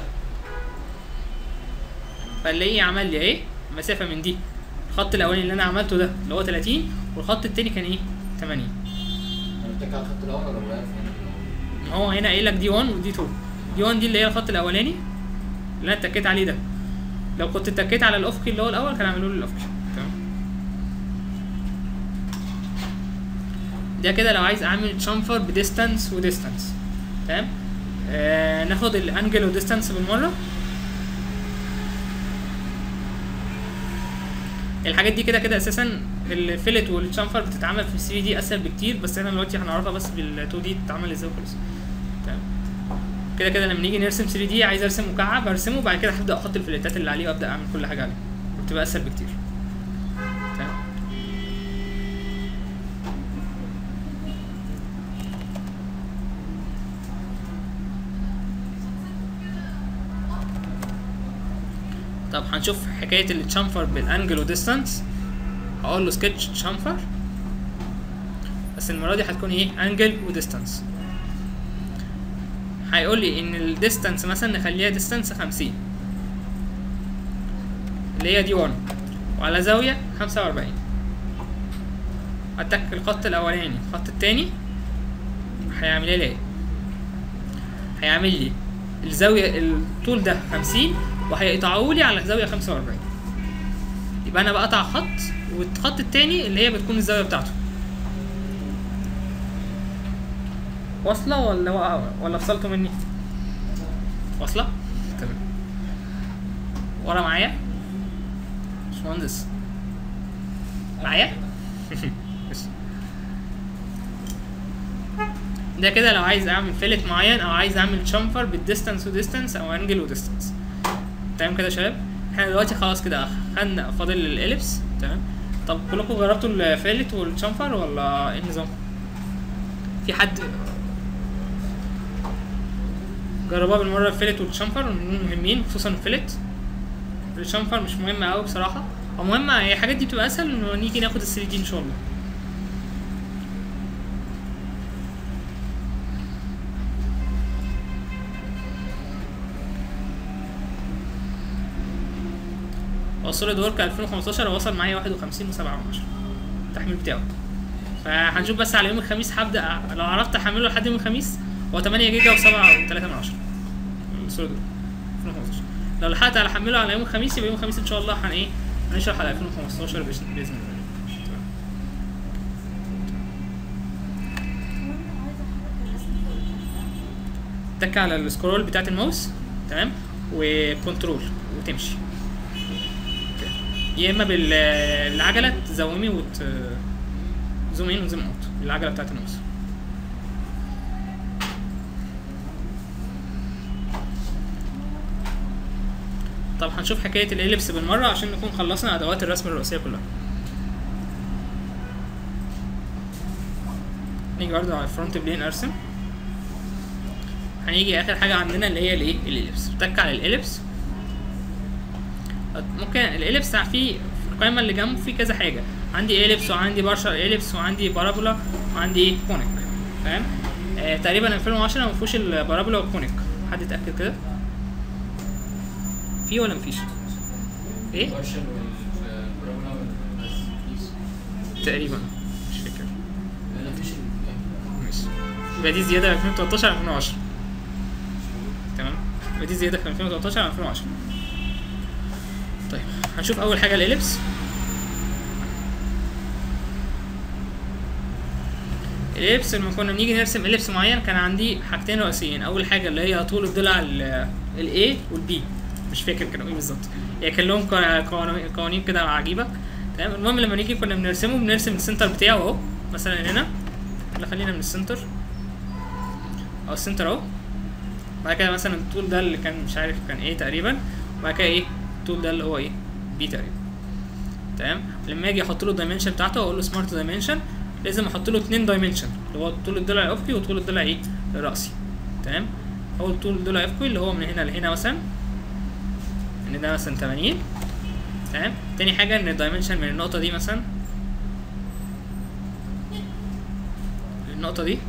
فنلاقيه عمل لي ايه مسافه من دي الخط الاولاني اللي انا عملته ده اللي هو 30 والخط التاني كان ايه 80 انا بتك على الخط الاول ولا بغير فين؟ ما هو هنا قايل لك دي 1 ودي 2 دي 1 دي اللي هي الخط الاولاني اللي انا اتكيت عليه ده لو كنت اتكيت على الافقي اللي هو الاول كان عملوا لي الافقي تمام ده كده لو عايز اعمل شامفر بديستانس وديستانس تمام آه ناخد الانجل وديستانس بالمره الحاجات دي كده كده اساسا الفيلت والشامفر بتتعمل في 3 دي اسهل بكتير بس احنا دلوقتي هنعرفها بس بال 2 دي بتتعمل ازاي وخلاص تمام كده كده لما نيجي نرسم 3 دي عايز ارسم مكعب ارسمه وبعد كده هبدا احط الفلتات اللي عليه وابدا اعمل كل حاجه عليه بتبقى اسهل بكتير تمام طب هنشوف حكايه التشامفر بالانجل وديستانس هقول له سكتش تشامفر بس المره دي هتكون ايه انجل وديستانس هيقول لي ان الديستانس مثلا نخليها ديستانس 50 اللي هي دي 1 وعلى زاويه 45 اتك الخط الاولاني الخط التاني هيعمل لي ايه هيعمل لي الزاويه الطول ده 50 وهيقطعوا لي على زاويه 45 يبقى انا بقطع خط والخط التاني اللي هي بتكون الزاويه بتاعته واصله ولا وقع- ولا فصلتوا مني واصله تمام ورا معايا باشمهندس معايا بس. ده كده لو عايز اعمل فيلت معين او عايز اعمل شامفر بالديستانس وديستانس او انجل وديستانس تمام كده يا شباب احنا دلوقتي خلاص كده خدنا فاضل الاليبس تمام طب كلكم جربتوا الفيلت والشامفر ولا ايه النظام في حد جربوها بالمره الفيلت والشامفر دول مهمين خصوصا الفيلت الشامفر مش مهمه قوي بصراحه او مهمه هي الحاجات دي بتبقى اسهل انه نيجي ناخد ال 3 دي ان شاء الله هو السوليد ورك 2015 وصل معايا 51 و7 التحميل بتاعه فهنشوف بس على يوم الخميس هبدا لو عرفت احمله لحد يوم الخميس هو 8 جيجا و7 و3 من 10 السوليد ورك 2015 لو لحقت على احمله على يوم الخميس يبقى يوم الخميس ان شاء الله هن ايه هنشرح على 2015 باذن بإذن الله وانا عايزه احرك الرسم فوق تك على السكرول بتاعت الماوس تمام وكنترول وتمشي كده. يا اما بال- بالعجله تزومي وت زوم ان وزوم اوت بالعجله بتاعت الماوس طب هنشوف حكايه الاليبس بالمره عشان نكون خلصنا ادوات الرسم الرئيسيه كلها نيجي برضه على الفرونت بلين ارسم هنيجي اخر حاجه عندنا اللي هي الايه الاليبس تك على الاليبس ممكن الاليبس في في القائمه اللي جنبه في كذا حاجه عندي اليبس وعندي بارشل اليبس وعندي بارابولا وعندي ايه كونيك تمام آه تقريبا 2010 ما فيهوش البارابولا والكونيك حد يتاكد كده في ولا مفيش ايه البارشل والبرولا والبيس تقريبا مش فاكر لا مفيش ال- ماشي يبقى دي زياده 2013 2010 تمام يبقى دي زياده في 2013 2010 طيب هنشوف اول حاجه الاليبس الاليبس لما كنا بنيجي نرسم اليبس معين كان عندي حاجتين رئيسيين اول حاجه اللي هي طول الضلع الاي والبي مش فاكر كانوا ايه بالظبط هي كان لهم قوا- قوانين قوانين كده عجيبه تمام المهم لما نيجي كنا بنرسمه بنرسم السنتر بتاعه اهو مثلا هنا لا خلينا من السنتر او السنتر اهو بعد كده مثلا الطول ده اللي كان مش عارف كان ايه تقريبا وبعد كده ايه الطول ده اللي هو ايه بي تقريبا تمام لما اجي احط له الدايمنشن بتاعته واقول له سمارت دايمنشن لازم احط له اتنين دايمنشن اللي هو طول الضلع الافقي وطول الضلع ايه الراسي تمام اول طول الضلع الافقي اللي هو من هنا لهنا مثلا ان ده مثلا 80 تمام تاني حاجه ان الدايمنشن من النقطه دي مثلا النقطه دي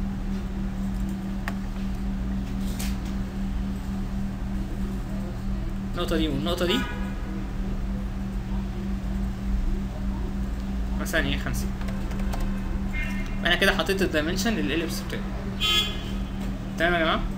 النقطة دي والنقطة دي مثلا ايه خمسة انا كده حطيت الدايمنشن للإليبس بتاعي تمام يا جماعة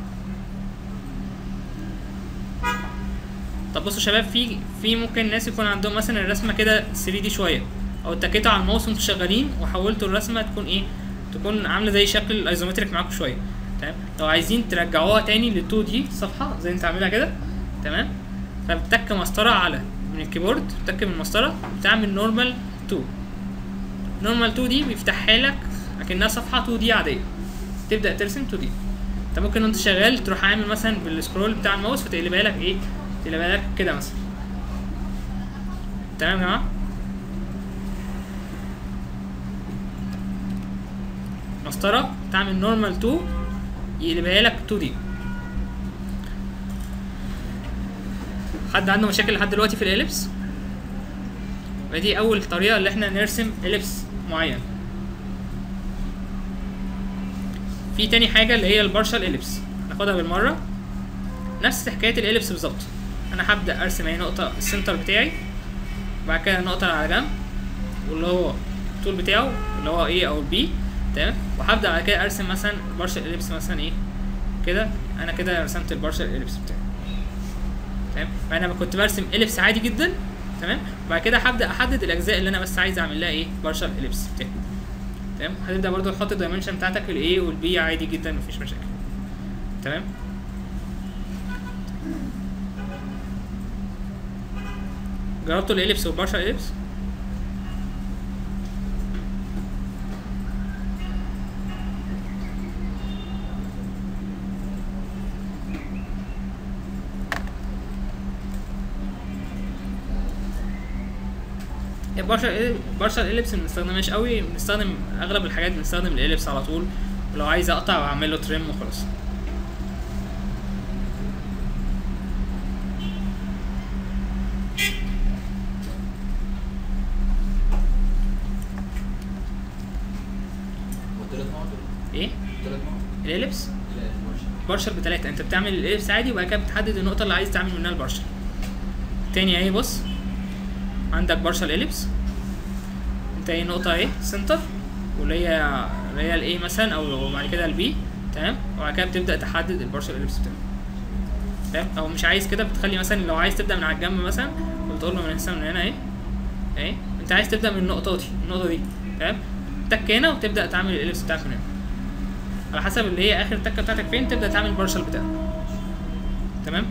طب بصوا يا شباب في في ممكن ناس يكون عندهم مثلا الرسمة كده 3 دي شوية او اتكيتوا على الماوس وانتوا شغالين وحولتوا الرسمة تكون ايه تكون عاملة زي شكل الايزومتريك معاكم شوية تمام لو عايزين ترجعوها تاني لل 2 دي صفحة زي انت عاملها كده تمام فبتك مسطرة على من الكيبورد بتك من المسطرة بتعمل نورمال 2 نورمال 2 دي بيفتحها لك اكنها صفحة 2 دي عادية تبدأ ترسم 2 دي انت ممكن وانت شغال تروح عامل مثلا بالسكرول بتاع الماوس فتقلبها لك ايه تقلبها لك كده مثلا تمام يا جماعة مسطرة تعمل نورمال 2 يقلبها لك 2 دي حد عنده مشاكل لحد دلوقتي في الاليبس ودي اول طريقه اللي احنا نرسم اليبس معين في تاني حاجه اللي هي البارشال اليبس ناخدها بالمره نفس حكايه الاليبس بالظبط انا هبدا ارسم اهي نقطه السنتر بتاعي وبعد كده نقطه على جنب واللي هو الطول بتاعه اللي هو ايه او البي تمام وهبدا بعد كده ارسم مثلا البارشال اليبس مثلا ايه كده انا كده رسمت البارشال اليبس بتاعي تمام فانا كنت برسم اليبس عادي جدا تمام وبعد كده هبدا احدد الاجزاء اللي انا بس عايز اعمل لها ايه بارشال اليبس بتاعي تمام هتبدا برضو تحط الدايمنشن بتاعتك الاي والبي عادي جدا مفيش مشاكل تمام جربتوا الاليبس والبارشال اليبس البارشال بارشال اليبس ما بنستخدمهاش قوي بنستخدم اغلب الحاجات بنستخدم الاليبس على طول ولو عايز اقطع واعمل له تريم وخلاص الاليبس لا المرشد بارشل بتلاتة انت بتعمل الاليبس عادي وبعد كده بتحدد النقطة اللي عايز تعمل منها البارشل تاني اهي بص عندك بارشل اليبس انت ايه نقطة اهي سنتر واللي هي اللي هي الاي مثلا او بعد كده البي تمام وبعد كده بتبدأ تحدد البارشل اليبس بتاعك تمام او مش عايز كده بتخلي مثلا لو عايز تبدأ من على الجنب مثلا وتقول له من هنا من هنا اهي اهي انت عايز تبدأ من النقطة دي النقطة دي تمام تك هنا وتبدأ تعمل الاليبس بتاعك من هنا على حسب اللي هي اخر تكه بتاعتك فين تبدا تعمل البارشل بتاعك تمام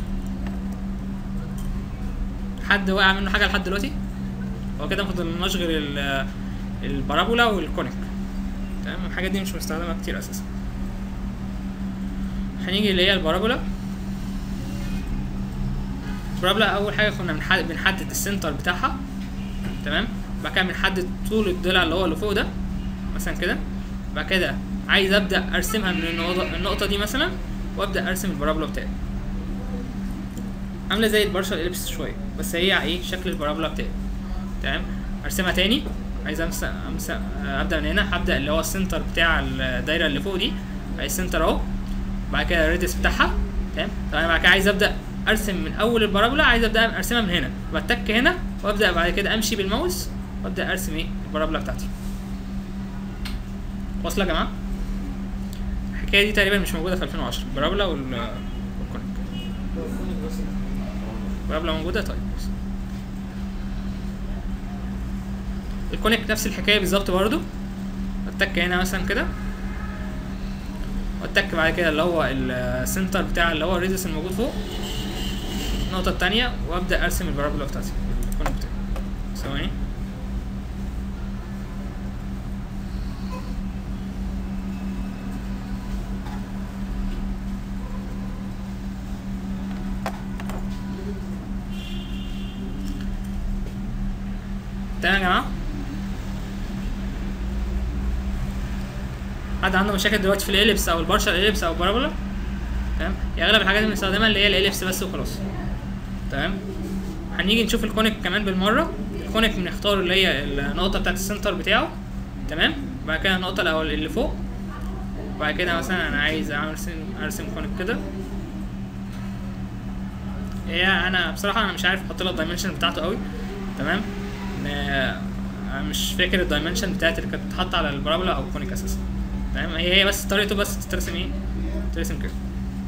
حد وقع منه حاجه لحد دلوقتي هو كده مفضلناش غير ال- البارابولا والكونيك تمام الحاجات دي مش مستخدمه كتير اساسا هنيجي اللي هي البارابولا البارابولا اول حاجه كنا بنحدد, بنحدد السنتر بتاعها تمام بعد كده بنحدد طول الضلع اللي هو اللي فوق ده مثلا كده بعد كده عايز ابدا ارسمها من النقطه النقطه دي مثلا وابدا ارسم البارابولا بتاعي عامله زي البارشل اليبس شويه بس هي ايه شكل البارابولا بتاعي تمام ارسمها تاني عايز امسك امسك ابدا من هنا هبدا اللي هو السنتر بتاع الدايره اللي فوق دي اهي السنتر اهو بعد كده الريدس بتاعها تمام طب انا بعد كده عايز ابدا ارسم من اول البارابولا عايز ابدا ارسمها من هنا بتك هنا وابدا بعد كده امشي بالماوس وابدا ارسم ايه البارابولا بتاعتي واصله يا جماعه الحكايه دي تقريبا مش موجوده في 2010 البارابولا وال والكونيك البارابولا موجوده طيب بس. الكونيك نفس الحكايه بالظبط برضو اتك هنا مثلا كده واتك بعد كده اللي هو السنتر بتاع اللي هو الريدس الموجود فوق النقطة التانية وابدأ ارسم البارابولا بتاعتي الكونيك بتاعي ثواني تمام يا جماعة حد عنده مشاكل دلوقتي في الاليبس او البارشل اليبس او البارابولا تمام هي اغلب الحاجات اللي بنستخدمها اللي هي الاليبس بس وخلاص تمام هنيجي نشوف الكونيك كمان بالمره الكونيك بنختار اللي هي النقطه بتاعت السنتر بتاعه تمام بعد كده النقطه الاول اللي فوق وبعد كده مثلا انا عايز ارسم ارسم كونيك كده هي انا بصراحه انا مش عارف احط لها الدايمنشن بتاعته قوي تمام آه، انا مش فاكر الدايمنشن بتاعت اللي كانت بتتحط على البارابولا او الكونيك اساسا تمام هي هي بس طريقته بس ترسم ايه ترسم كده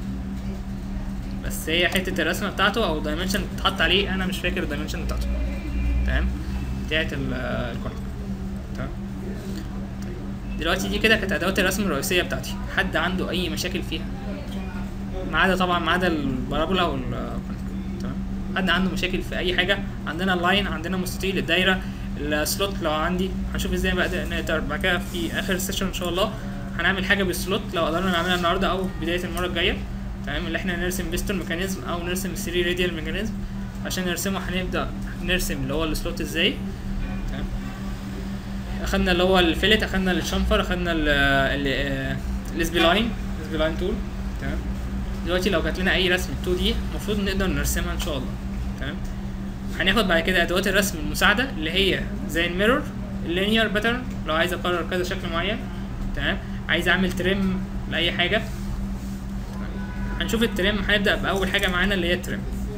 بس هي حته الرسمه بتاعته او الدايمنشن بتتحط عليه انا مش فاكر الدايمنشن بتاعته تمام بتاعت ال- آه، الكونيك تمام طيب. دلوقتي دي كده كانت ادوات الرسم الرئيسيه بتاعتي حد عنده اي مشاكل فيها ما عدا طبعا ما عدا البارابولا والكونيك تمام حد عنده مشاكل في اي حاجه عندنا اللاين عندنا مستطيل الدايره السلوت لو عندي هنشوف ازاي بقى نقدر بعد كده في اخر السيشن ان شاء الله هنعمل حاجه بالسلوت لو قدرنا نعملها النهارده او بدايه المره الجايه تمام اللي احنا نرسم بيستون ميكانيزم او نرسم 3 راديال ميكانيزم عشان نرسمه هنبدا نرسم اللي هو السلوت ازاي تمام اخدنا اللي هو الفيلت اخدنا الشنفر اخدنا ال ال الاسبي لاين الاسبي لاين تول تمام دلوقتي لو جات لنا اي رسم 2 دي المفروض نقدر نرسمها ان شاء الله تمام هناخد بعد كده ادوات الرسم المساعده اللي هي زي الميرور اللينير باترن لو عايز اكرر كذا شكل معين تمام عايز اعمل تريم لاي حاجه تمام. هنشوف التريم هنبدا باول حاجه معانا اللي هي التريم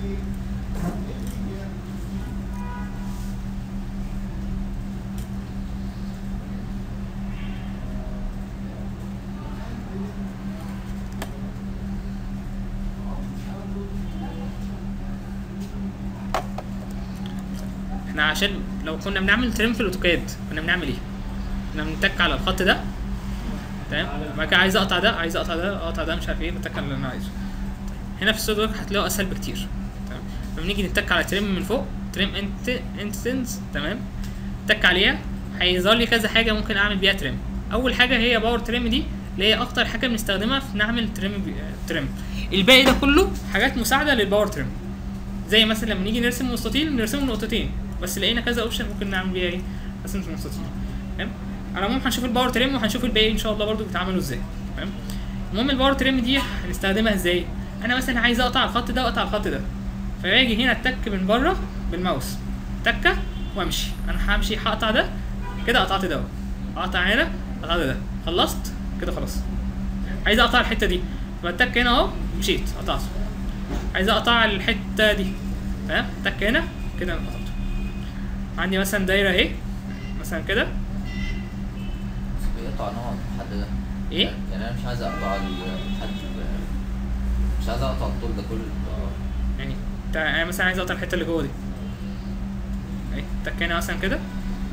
احنا عشان لو كنا بنعمل تريم في الاوتوكاد كنا بنعمل ايه كنا بنتك على الخط ده تمام بعد كده عايز اقطع ده عايز اقطع ده اقطع ده مش عارف ايه بتك على اللي انا عايزه هنا في السوليد ورك هتلاقوا اسهل بكتير تمام لما نيجي نتك على تريم من فوق تريم انت انستنس تمام تك عليها هيظهر لي كذا حاجه ممكن اعمل بيها تريم اول حاجه هي باور تريم دي اللي هي اكتر حاجه بنستخدمها في نعمل تريم بي... تريم الباقي ده كله حاجات مساعده للباور تريم زي مثلا لما نيجي نرسم مستطيل بنرسمه نقطتين بس لقينا كذا اوبشن ممكن نعمل بيها ايه رسمة المستطيل تمام على العموم هنشوف الباور تريم وهنشوف الباقي ان شاء الله برضو بيتعملوا ازاي تمام المهم الباور تريم دي هنستخدمها ازاي انا مثلا عايز اقطع الخط ده واقطع الخط ده فباجي هنا اتك من بره بالماوس تكه وامشي انا همشي هقطع ده كده قطعت ده اهو. اقطع هنا قطعت ده خلصت كده خلاص عايز اقطع الحته دي بتك هنا اهو مشيت قطعته عايز اقطع الحته دي تمام تك هنا كده انا قطعته عندي مثلا دايره اهي مثلا كده بس بيقطع نوع محددة ايه يعني انا مش عايز اقطع الحد مش عايز اقطع الطول ده كله يعني تع- انا مثلا عايز اقطع الحته اللي جوه دي اهي تك هنا مثلا كده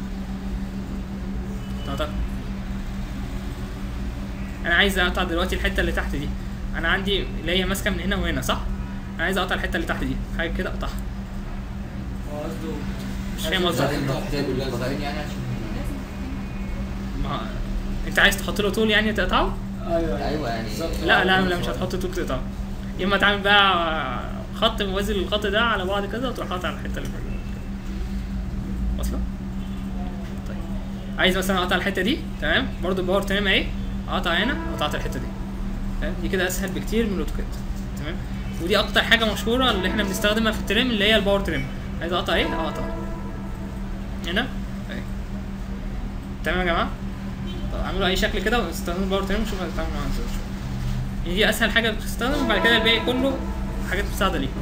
قطعتها انا عايز اقطع دلوقتي الحته اللي تحت دي انا عندي اللي هي ماسكه من هنا وهنا صح انا عايز اقطع الحته اللي تحت دي حاجه كده اقطعها هو قصده مش فاهم قصدك قطعين يعني عشان ما انت عايز تحط له طول يعني تقطعه ايوه ايوه يعني بالظبط. لا لا لا مش هتحط طول تقطعه يا اما تعمل بقى خط موازي للخط ده على بعض كده وتروح قاطع على الحته اللي فوق واصله طيب عايز مثلا اقطع الحته دي تمام برضو باور تمام اهي اقطع هنا قطعت الحته دي تمام دي كده اسهل بكتير من الاوتوكاد تمام ودي اكتر حاجه مشهوره اللي احنا بنستخدمها في التريم اللي هي الباور تريم عايز اقطع ايه اقطع هنا اهي تمام يا جماعه طب اعملوا اي شكل كده واستخدموا الباور تريم وشوفوا هتتعاملوا معاها ازاي يعني دي اسهل حاجه بتستخدم وبعد كده الباقي كله حاجات مساعده ليه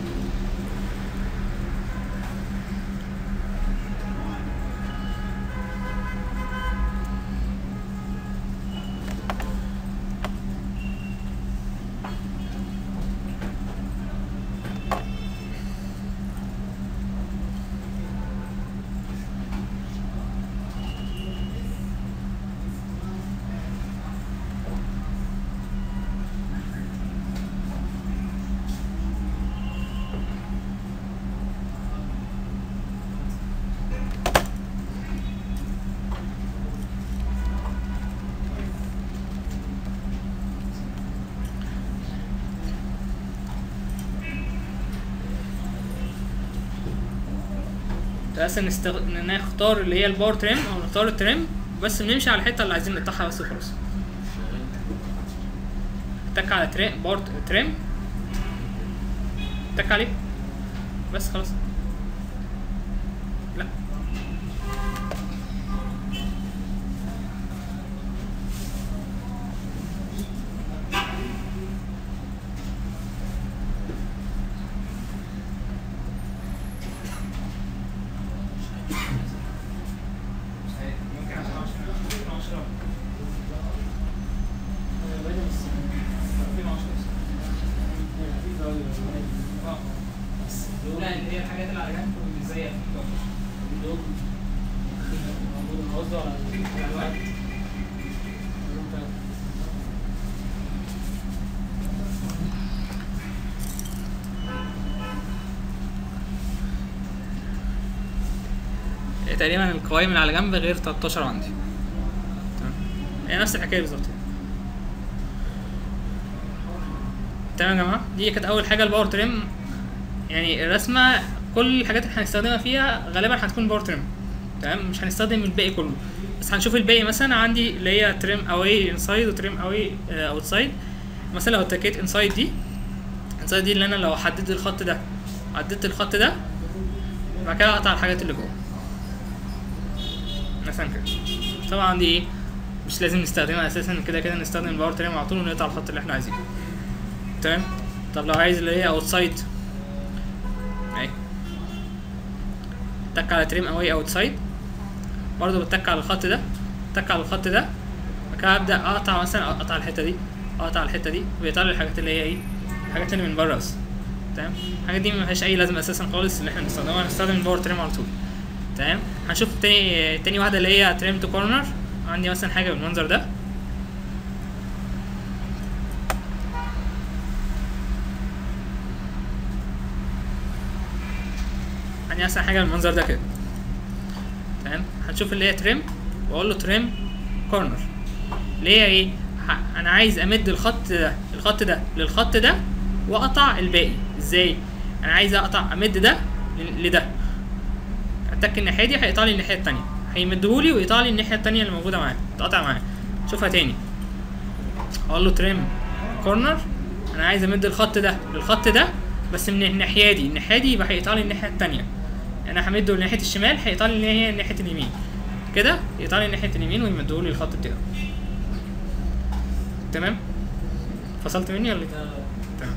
بس نستغ... ان نختار اللي هي الباور تريم او نختار التريم بس بنمشي على الحته اللي عايزين نقطعها بس وخلاص تك على تريم باور تريم تك عليه بس خلاص لا ممكن عشان 10 هي باينة بس 2010 هي خفيفة أوي اه بس لا اللي هي الحاجات اللي على جنب واللي زي الدوم موجود قصده على الوقت تقريبا القوائم اللي على جنب غير 13 عندي تمام هي نفس الحكايه بالظبط تمام يا جماعه دي كانت اول حاجه الباور تريم يعني الرسمه كل الحاجات اللي هنستخدمها فيها غالبا هتكون باور تريم تمام مش هنستخدم الباقي كله بس هنشوف الباقي مثلا عندي اللي هي تريم اواي انسايد وتريم اواي اوتسايد مثلا لو اتكيت انسايد دي انسايد دي اللي انا لو حددت الخط ده عديت الخط ده بعد كده اقطع الحاجات اللي جوه مثلا كده طبعا دي ايه مش لازم نستخدمها اساسا كده كده نستخدم الباور تريم على طول ونقطع الخط اللي احنا عايزينه تمام طب لو عايز اللي هي اوتسايد اهي تك على تريم اواي اوتسايد برضه بتك على الخط ده تك على الخط ده بعد كده ابدا اقطع مثلا اقطع الحته دي اقطع الحته دي ويطلع لي الحاجات اللي هي ايه الحاجات اللي من بره بس تمام الحاجات دي ما فيهاش اي لازمه اساسا خالص اللي احنا بنستخدمها هنستخدم الباور تريم على طول تمام هنشوف تاني تاني واحده اللي هي تريم تو كورنر عندي مثلا حاجه بالمنظر ده عندي مثلا حاجه بالمنظر ده كده تمام هنشوف اللي هي تريم واقول له تريم كورنر اللي هي ايه ح- انا عايز امد الخط ده الخط ده للخط ده واقطع الباقي ازاي انا عايز اقطع امد ده ل- لده اتك الناحيه دي هيقطع لي الناحيه التانية هيمدهولي ويقطع لي الناحيه التانية اللي موجوده معاه تقطع معاه شوفها تاني اقول له تريم كورنر انا عايز امد الخط ده للخط ده بس من الناحيه دي الناحيه دي يبقى هيقطع لي الناحيه التانية انا همده لناحيه الشمال هيقطع لي اللي هي ناحيه اليمين كده يقطع لي ناحيه اليمين ويمدهولي الخط بتاعه تمام فصلت مني ولا إيه؟ ده تمام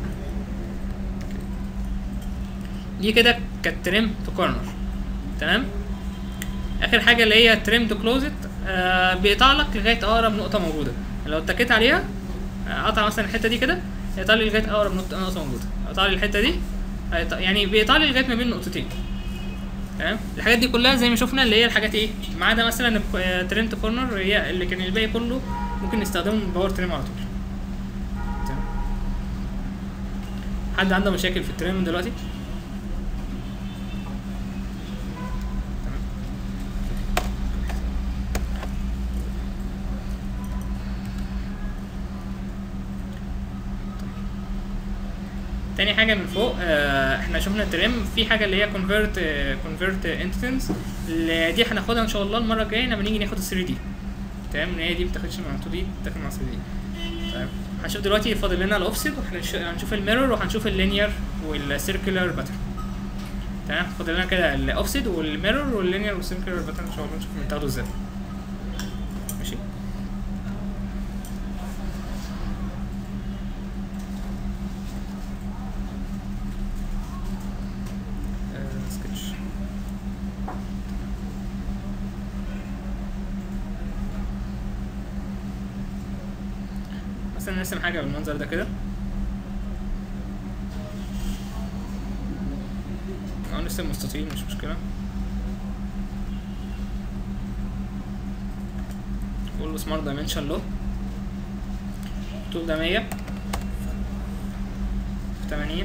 دي كده كانت تريم تو كورنر تمام اخر حاجه اللي هي تريم تو كلوزت آه بيقطع لك لغايه اقرب نقطه موجوده لو اتكيت عليها آه، قطع مثلا الحته دي كده يقطع لي لغايه اقرب نقطه نقطه موجوده قطع لي الحته دي هيقطع- يعني بيقطع لي لغايه ما بين نقطتين تمام الحاجات دي كلها زي ما شفنا اللي هي الحاجات ايه ما عدا مثلا تريم تو كورنر هي اللي كان الباقي كله ممكن نستخدمه باور تريم على طول تمام حد عنده مشاكل في التريم دلوقتي تاني حاجه من فوق آه احنا شفنا التريم في حاجه اللي هي كونفرت كونفرت انستنس دي هناخدها ان شاء الله المره الجايه لما نيجي ناخد ال 3 دي تمام ان هي دي بتاخدش مع 2 دي بتاخد مع 3 دي طيب هنشوف دلوقتي فاضل لنا الاوفست وهنشوف الميرور وهنشوف اللينير والسيركلر باترن تمام فاضل لنا كده الاوفست والميرور واللينير والسيركلر باترن ان شاء الله نشوف بنتاخده ازاي ماشي آه، سكتش مثلا نرسم حاجة بالمنظر ده كده أو نرسم مستطيل مش مشكلة نقول له سمارت دايمنشن لو الطول ده مية في تمانين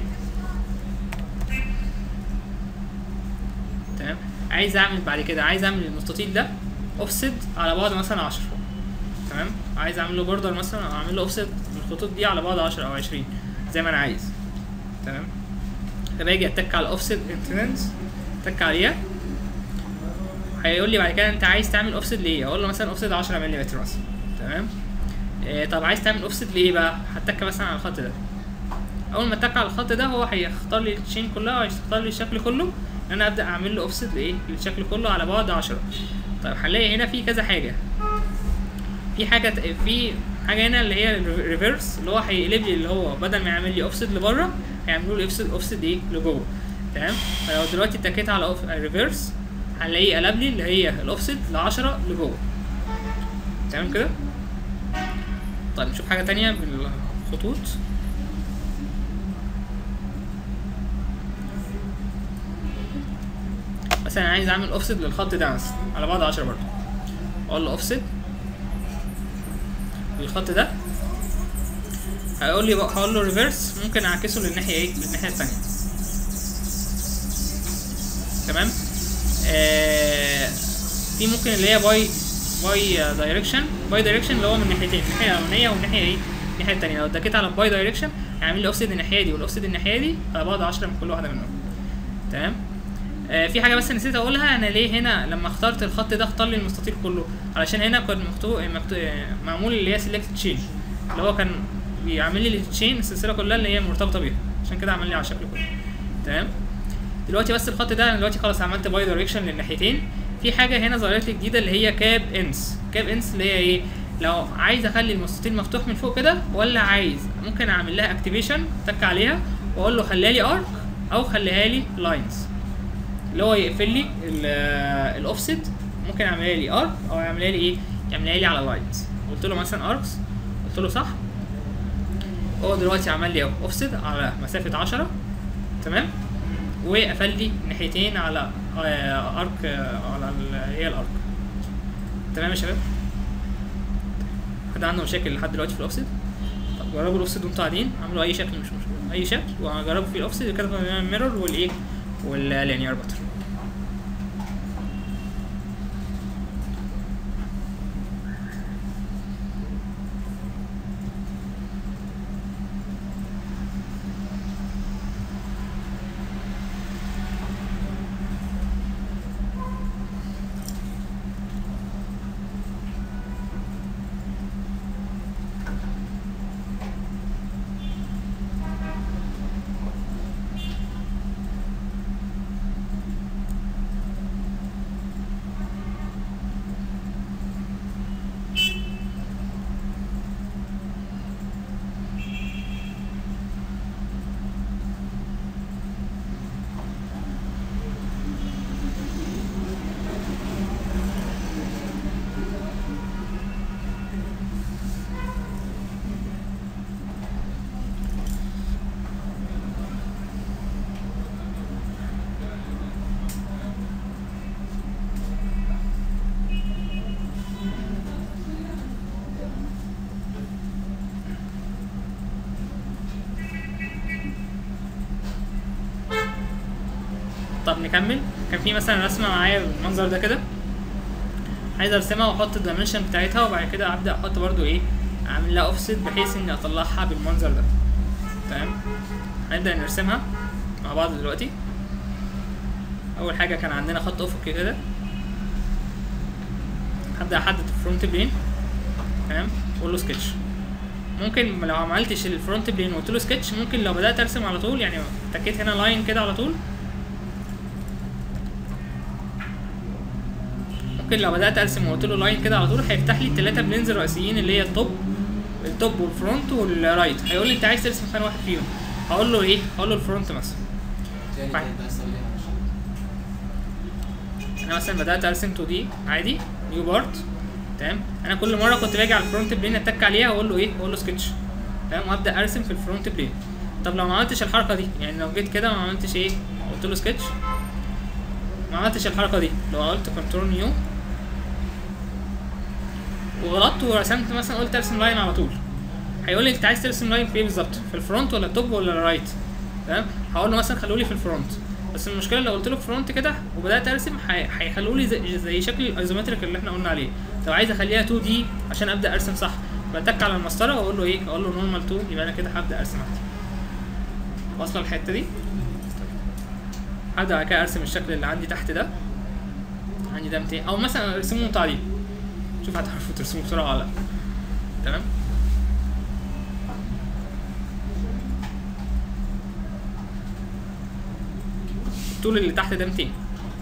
تمام عايز اعمل بعد كده عايز اعمل المستطيل ده اوفست على بعد مثلا عشرة تمام عايز اعمل له بوردر مثلا او اعمل له اوفست الخطوط دي على بعد عشرة او عشرين زي ما انا عايز تمام فباجي اتك على الاوفست انترنس اتك عليها هيقول لي بعد كده انت عايز تعمل اوفست ليه اقول له مثلا اوفست 10 ملم مثلا تمام إيه طب عايز تعمل اوفست ليه بقى هتك مثلا على الخط ده اول ما اتك على الخط ده هو هيختار لي التشين كلها وهيختار لي الشكل كله ان انا ابدا اعمل له اوفست لايه للشكل كله على بعد 10 طيب هنلاقي هنا في كذا حاجه في حاجه ت- في حاجه هنا اللي هي الريفرس اللي هو هيقلب لي اللي هو بدل ما يعمل لي اوفست لبره هيعملوا لي اوفست اوفست ايه لجوه تمام فلو دلوقتي اتكيت على ريفرس هنلاقيه قلب لي اللي هي الاوفست ل 10 لجوه تمام كده طيب نشوف حاجه تانية بالخطوط مثلا عايز اعمل اوفست للخط ده مثلا على بعد 10 برضه اقول له اوفست للخط ده هيقول لي بقى هقول له ريفرس ممكن اعكسه للناحيه ايه للناحيه الثانيه تمام آه في ممكن اللي هي باي باي دايركشن باي دايركشن اللي هو من ناحيتين الناحيه الاولانيه والناحيه ايه الناحيه الثانيه لو اتكيت على باي دايركشن هيعمل لي اوفست الناحيه دي والاوفست الناحيه دي على بعد 10 من كل واحده منهم تمام آه في حاجه بس نسيت اقولها انا ليه هنا لما اخترت الخط ده اختار لي المستطيل كله علشان هنا كان مكتوب مكتوب معمول اللي هي سيلكت تشين اللي هو كان بيعمل لي التشين السلسله كلها اللي هي مرتبطه بيها عشان كده عمل لي على الشكل كله تمام دلوقتي بس الخط ده انا دلوقتي خلاص عملت باي دايركشن للناحيتين في حاجه هنا ظهرت لي جديده اللي هي كاب انس كاب انس اللي هي ايه لو عايز اخلي المستطيل مفتوح من فوق كده ولا عايز ممكن اعمل لها اكتيفيشن اتك عليها واقول له خليها لي ارك او خليها لي لاينز اللي هو يقفل لي الاوفست ممكن يعملها لي ارك او يعملها لي ايه يعملها لي على لاينز قلت له مثلا اركس قلت له صح هو دلوقتي عمل لي اوفست على مسافه 10 تمام وقفل لي ناحيتين على آه، ارك آه، على ال- هي الارك تمام يا شباب حد عنده مشاكل لحد دلوقتي في الاوفست طب جربوا الاوفست وانتوا قاعدين اعملوا اي شكل مش مشكله اي شكل وجربوا في الاوفست كده في الميرور والايه واللينير باتر نكمل كان في مثلا رسمه معايا بالمنظر ده كده عايز ارسمها واحط الدايمنشن بتاعتها وبعد كده ابدا احط برضو ايه اعمل لها اوفست بحيث اني اطلعها بالمنظر ده تمام هنبدا نرسمها مع بعض دلوقتي اول حاجه كان عندنا خط افقي كده هبدا احدد الفرونت بلين تمام واقول له سكتش ممكن لو ما عملتش الفرونت بلين وقلت له سكتش ممكن لو بدات ارسم على طول يعني تكيت هنا لاين كده على طول ممكن لو بدات ارسم وقلت له لاين كده على طول هيفتح لي الثلاثه بلينز الرئيسيين اللي هي التوب التوب والفرونت والرايت هيقول لي انت عايز ترسم فين واحد فيهم هقول له ايه هقول له الفرونت مثلا تاني بعد- كده تسوي ايه عشان انا مثلا بدات ارسم 2 دي عادي نيو بارت تمام انا كل مره كنت باجي على الفرونت بلين اتك عليها واقول له ايه اقول له سكتش تمام وابدا ارسم في الفرونت بلين طب لو ما عملتش الحركه دي يعني لو جيت كده ما عملتش ايه قلت له سكتش ما عملتش الحركه دي لو قلت كنترول نيو وغلطت ورسمت مثلا قلت ارسم لاين على طول هيقول لي انت عايز ترسم لاين في ايه بالظبط في الفرونت ولا التوب ولا الرايت تمام هقول له مثلا خلوا لي في الفرونت بس المشكله لو قلت له فرونت كده وبدات ارسم هي- هيخلوا لي زي, زي شكل الايزومتريك اللي احنا قلنا عليه لو عايز اخليها 2 دي عشان ابدا ارسم صح بتك على المسطره واقول له ايه اقول له نورمال 2 يبقى انا كده هبدا ارسم عادي واصله الحته دي هبدا بعد كده ارسم الشكل اللي عندي تحت ده عندي ده 200 او مثلا ارسمه تعليق شوف هتعرفوا ترسموه بسرعه ولا لا تمام الطول اللي تحت ده 200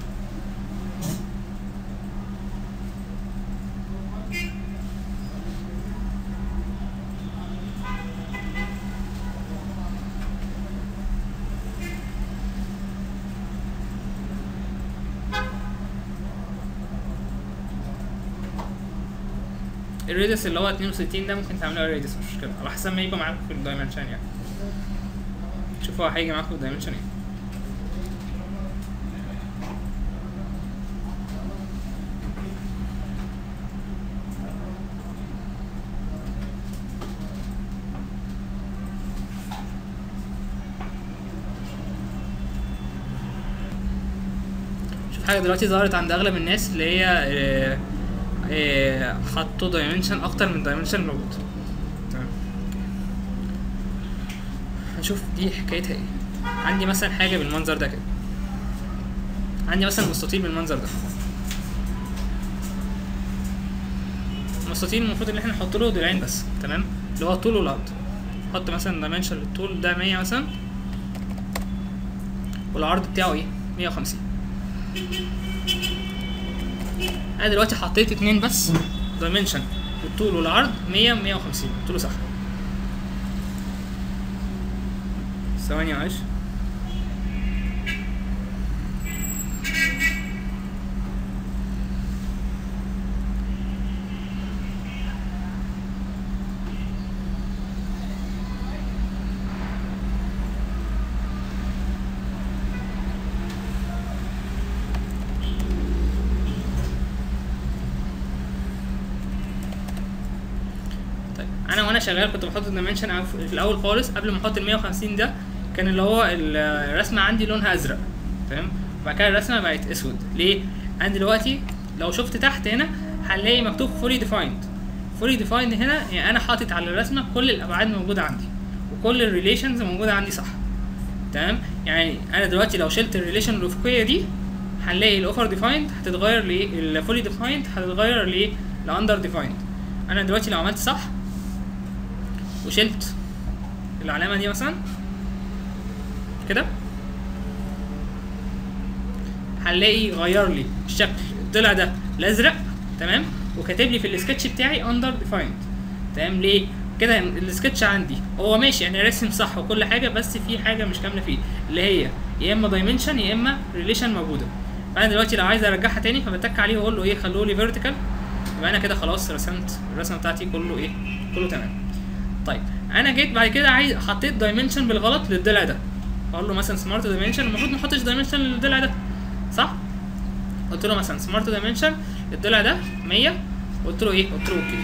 الريدس اللي هو 62 ده ممكن تعملوه ريدس مش مشكله على حسب ما يبقى معاكم في الدايمنشن يعني شوفوا هو هيجي معاكم في الدايمنشن ايه شوف حاجه دلوقتي ظهرت عند اغلب الناس اللي هي آه، آه، حطوا دايمنشن اكتر من دايمنشن موجود تمام هنشوف دي حكايتها ايه عندي مثلا حاجه بالمنظر ده كده عندي مثلا مستطيل بالمنظر ده المستطيل المفروض ان احنا نحط له ضلعين بس تمام اللي هو الطول والعرض نحط مثلا دايمنشن للطول ده 100 مثلا والعرض بتاعه ايه 150 انا دلوقتي حطيت اتنين بس دايمنشن الطول والعرض 100 150 قلت له صح ثواني معلش طيب انا وانا شغال كنت بحط الدايمنشن في الاول خالص قبل ما احط ال 150 ده كان اللي هو ال- الرسمه عندي لونها ازرق تمام وبعد كده الرسمه بقت اسود ليه انا دلوقتي لو شفت تحت هنا هنلاقي مكتوب فولي ديفايند فولي ديفايند هنا يعني انا حاطط على الرسمه كل الابعاد موجوده عندي وكل الريليشنز موجوده عندي صح تمام يعني انا دلوقتي لو شلت الريليشن الافقيه دي هنلاقي الاوفر ديفايند هتتغير لايه الفولي ديفايند هتتغير لايه لاندر ديفايند انا دلوقتي لو عملت صح وشلت العلامه دي مثلا كده هنلاقي غير لي الشكل الضلع ده الازرق تمام وكاتب لي في السكتش بتاعي اندر ديفايند تمام ليه كده السكتش عندي هو ماشي انا راسم صح وكل حاجه بس في حاجه مش كامله فيه اللي هي يا اما دايمنشن يا اما ريليشن موجوده فانا دلوقتي لو عايز ارجعها تاني فبتك عليه واقول له ايه خلوه لي فيرتيكال يبقى انا كده خلاص رسمت الرسمه بتاعتي كله ايه كله تمام طيب انا جيت بعد كده عايز حطيت دايمنشن بالغلط للضلع ده اقول له مثلا سمارت دايمنشن المفروض ما احطش دايمنشن للضلع ده صح قلت له مثلا سمارت دايمنشن الضلع ده 100 قلت له ايه قلت له اوكي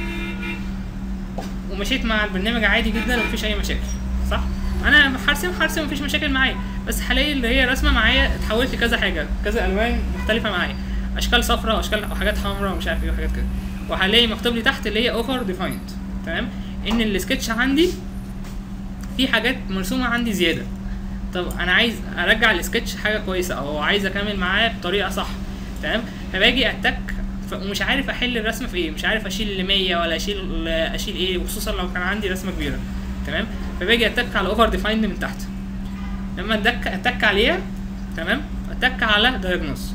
ومشيت مع البرنامج عادي جدا ومفيش اي مشاكل صح انا هرسم هرسم مفيش مشاكل معايا بس هلاقي اللي هي رسمه معايا اتحولت لكذا حاجه كذا الوان مختلفه معايا اشكال صفراء واشكال وحاجات حمراء ومش عارف ايه وحاجات كده وهلاقي مكتوب لي تحت اللي هي اوفر ديفايند تمام ان السكتش عندي في حاجات مرسومه عندي زياده طب انا عايز ارجع السكتش حاجه كويسه او عايز اكمل معاه بطريقه صح تمام فباجي اتك ف- ومش عارف احل الرسمه في ايه مش عارف اشيل 100 ولا اشيل اشيل ايه وخصوصا لو كان عندي رسمه كبيره تمام فباجي اتك على اوفر ديفايند من تحت لما اتك اتك عليها تمام اتك على دايجنوز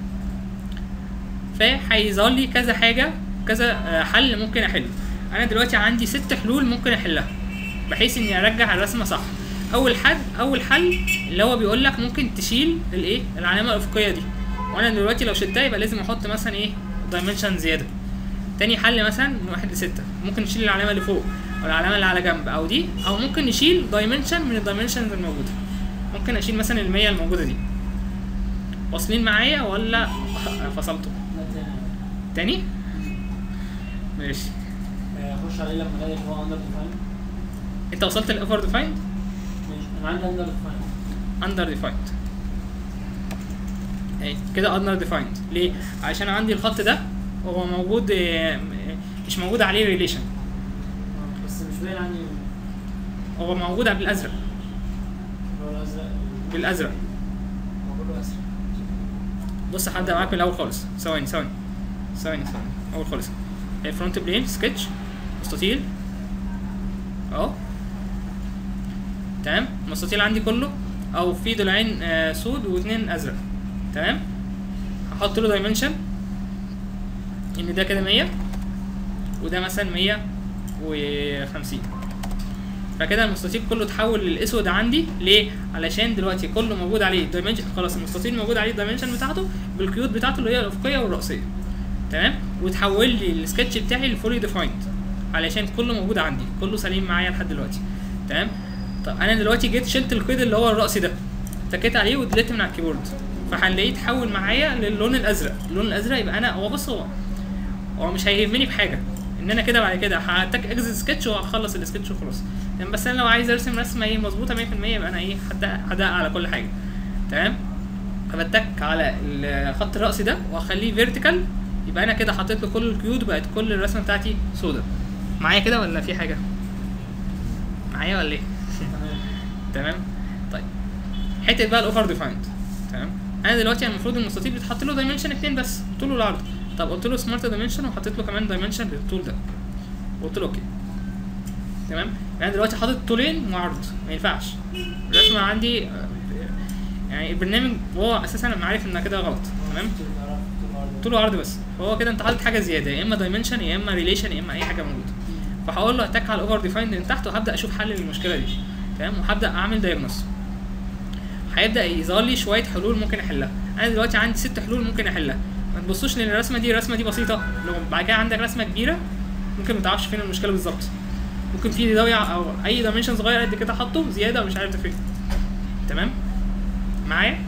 فهيظهر لي كذا حاجه كذا آه، حل ممكن احله انا دلوقتي عندي ست حلول ممكن احلها بحيث اني ارجع الرسمه صح اول حل اول حل اللي هو بيقول لك ممكن تشيل الايه العلامه الافقيه دي وانا دلوقتي لو شلتها يبقى لازم احط مثلا ايه دايمنشن زياده تاني حل مثلا من واحد لستة ممكن نشيل العلامة اللي فوق أو العلامة اللي على جنب أو دي أو ممكن نشيل دايمنشن من الدايمنشنز الموجودة ممكن أشيل مثلا المية الموجودة دي واصلين معايا ولا فصلتوا لا تاني تاني ماشي اخش عليه لما الاقي اللي هو اندر ديفاين انت وصلت للاوفر ديفايند ماشي انا عندي اندر ديفاين اندر ديفايند اهي كده اندر ديفايند ليه عشان عندي الخط ده هو موجود آه، مش موجود عليه ريليشن بس مش باين عندي هو موجود بالازرق اللي هو الازرق بالازرق هو كله ازرق بص هبدا معاك من الاول خالص ثواني ثواني ثواني ثواني اول خالص الفرونت بلين سكتش مستطيل اهو تمام المستطيل عندي كله او في ضلعين آه سود واثنين ازرق تمام هحط له دايمنشن ان ده كده 100 وده مثلا 150 فكده المستطيل كله اتحول للاسود عندي ليه علشان دلوقتي كله موجود عليه الدايمنشن خلاص المستطيل موجود عليه الدايمنشن بتاعته بالكيوت بتاعته اللي هي الافقيه والراسيه تمام وتحول لي السكتش بتاعي لفولي ديفايند علشان كله موجود عندي كله سليم معايا لحد دلوقتي تمام طب انا دلوقتي جيت شلت القيد اللي هو الراسي ده اتكيت عليه ودلت من على الكيبورد فهنلاقيه اتحول معايا للون الازرق اللون الازرق يبقى انا هو بص هو هو مش هيهمني بحاجه ان انا كده بعد كده هتك اكزت سكتش وهخلص السكتش وخلاص تمام بس انا لو عايز ارسم رسمه ايه مظبوطه 100% يبقى انا ايه هدقق هدقق على كل حاجه تمام فبتك على الخط الرأسي ده واخليه فيرتيكال يبقى انا كده حطيت له كل الكيود وبقت كل الرسمه بتاعتي سودا معايا كده ولا في حاجه معايا ولا ايه تمام تمام طيب حته بقى الاوفر ديفايند تمام انا دلوقتي المفروض المستطيل بيتحط له دايمنشن اتنين بس طول والعرض طب قلت له سمارت دايمنشن وحطيت له كمان دايمنشن للطول ده قلت له اوكي تمام يعني دلوقتي حاطط طولين وعرض ما ينفعش الرسمه عندي آه، يعني البرنامج هو اساسا انا عارف ان كده غلط تمام طول وعرض بس فهو كده انت حاطط حاجه زياده يا اما دايمنشن يا اما ريليشن يا اما اي حاجه موجوده فهقول له اتك على الاوفر ديفايند من تحت وهبدا اشوف حل للمشكله دي تمام وهبدا اعمل دايجنوز هيبدا يظهر لي شويه حلول ممكن احلها انا دلوقتي عندي ست حلول ممكن احلها ما تبصوش لان الرسمه دي الرسمه دي بسيطه لو بعد كده عندك رسمه كبيره ممكن ما تعرفش فين المشكله بالظبط ممكن في ضيع او اي دايمنشن صغير قد كده حاطه زياده ومش عارف ده فين تمام معايا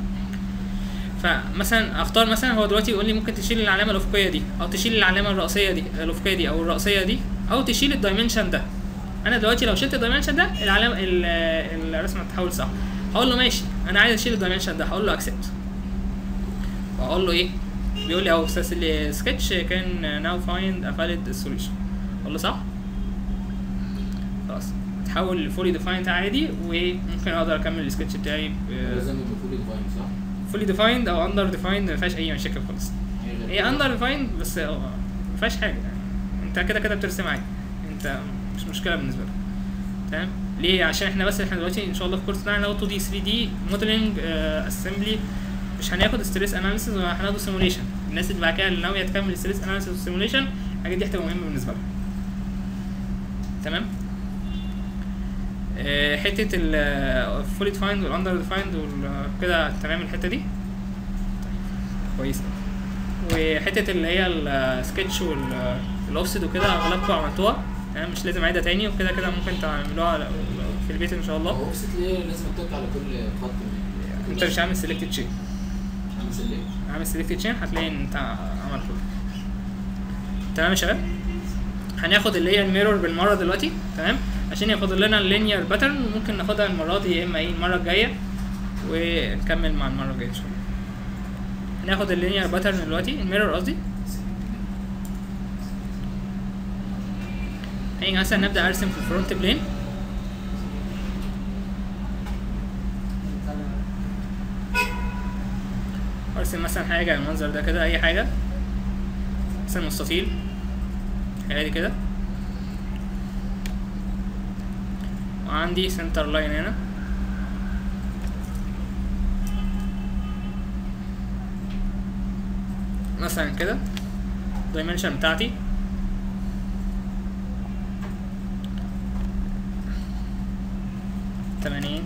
فمثلا اختار مثلا هو دلوقتي يقول لي ممكن تشيل العلامه الافقيه دي او تشيل العلامه الرئيسيه دي الافقيه دي او الرئيسيه دي او تشيل الدايمنشن ده انا دلوقتي لو شلت الدايمنشن ده العلامه ال- الرسمه هتتحول صح هقول له ماشي انا عايز اشيل الدايمنشن ده هقول له اكسبت واقول له ايه بيقول لي اهو سكتش كان ناو فايند ا فاليد سوليوشن اقول له صح خلاص تحول لفولي ديفايند عادي وممكن اقدر اكمل السكتش بتاعي لازم يبقى فول ديفاين صح؟ فولي ديفايند او اندر ديفايند ما فيهاش اي مشاكل خالص غير هي اندر ديفايند بس هو ما فيهاش حاجه يعني انت كده كده بترسم عادي انت مش مشكله بالنسبه لك تمام ليه عشان احنا بس احنا دلوقتي ان شاء الله في كورس بتاعنا اللي هو 2 دي 3 دي موديلنج اسمبلي مش هناخد ستريس اناليسيس وهناخد سيموليشن الناس اللي بعد كده اللي ناويه تكمل ستريس اناليسيس وسيموليشن الحاجات دي هتبقى مهمه بالنسبه لها تمام آه، حته الفولي ديفايند والاندر ديفايند وكده تمام الحته دي طيب كويس أوي. وحته اللي هي السكتش والاوفست وكده اغلبكم عملتوها تمام مش لازم اعيدها تاني وكده كده ممكن تعملوها في البيت ان شاء الله هو اوفست ليه لازم تتك على كل خط من انت مش عامل سيلكت تشين عامل سلك عامل سيلكت تشين هتلاقي ان انت عملت كده تمام يا شباب هناخد اللي هي الميرور بالمره دلوقتي تمام عشان ياخد لنا اللينير باترن وممكن ناخدها المره دي يا اما ايه المره الجايه ونكمل مع المره الجايه ان شاء الله هناخد اللينير باترن دلوقتي الميرور قصدي هيجي مثلا نبدا ارسم في الفرونت بلين ارسم مثلا حاجه المنظر ده كده اي حاجه مثلا مستطيل حاجه دي كده وعندي سنتر لاين هنا مثلا كده الدايمنشن بتاعتي تمانين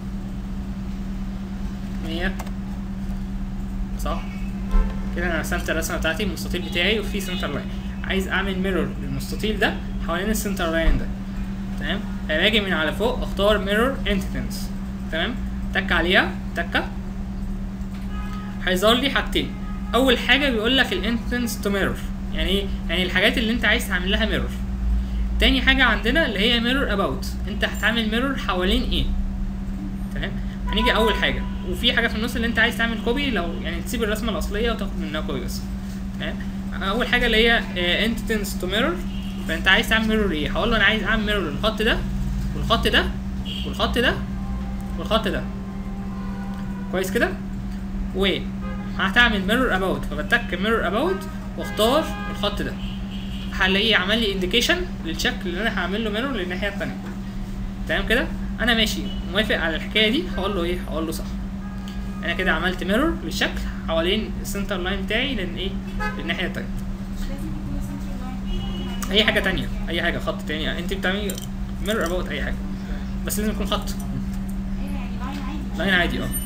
مية صح كده انا رسمت الرسمه بتاعتي المستطيل بتاعي وفي سنتر لاين عايز اعمل ميرور للمستطيل ده حوالين السنتر لاين ده تمام هاجي من على فوق اختار ميرور انتيتنس تمام تك عليها تكه هيظهر لي حاجتين اول حاجه بيقول لك الانتنس تو ميرور يعني ايه يعني الحاجات اللي انت عايز تعمل لها ميرور تاني حاجه عندنا اللي هي ميرور اباوت انت هتعمل ميرور حوالين ايه تمام هنيجي اول حاجه وفي حاجه في النص اللي انت عايز تعمل كوبي لو يعني تسيب الرسمه الاصليه وتاخد منها كوبي بس تمام اول حاجه اللي هي انتنس تو ميرور فانت عايز تعمل ميرور ايه هقول له انا عايز اعمل ميرور للخط ده والخط ده والخط ده والخط ده كويس كده وهتعمل ميرور اباوت فبتك ميرور اباوت واختار الخط ده هلاقيه عمل لي انديكيشن للشكل اللي انا هعمل له ميرور للناحيه التانيه تمام كده انا ماشي موافق على الحكايه دي هقول له ايه هقول له صح انا كده عملت ميرور للشكل حوالين السنتر لاين بتاعي لان ايه للناحيه التانيه مش لازم يكون سنتر لاين اي حاجه تانية اي حاجه خط تاني انت بتعملي ميرور اباوت اي حاجه بس لازم يكون خط ايه يعني لاين عادي لاين عادي اه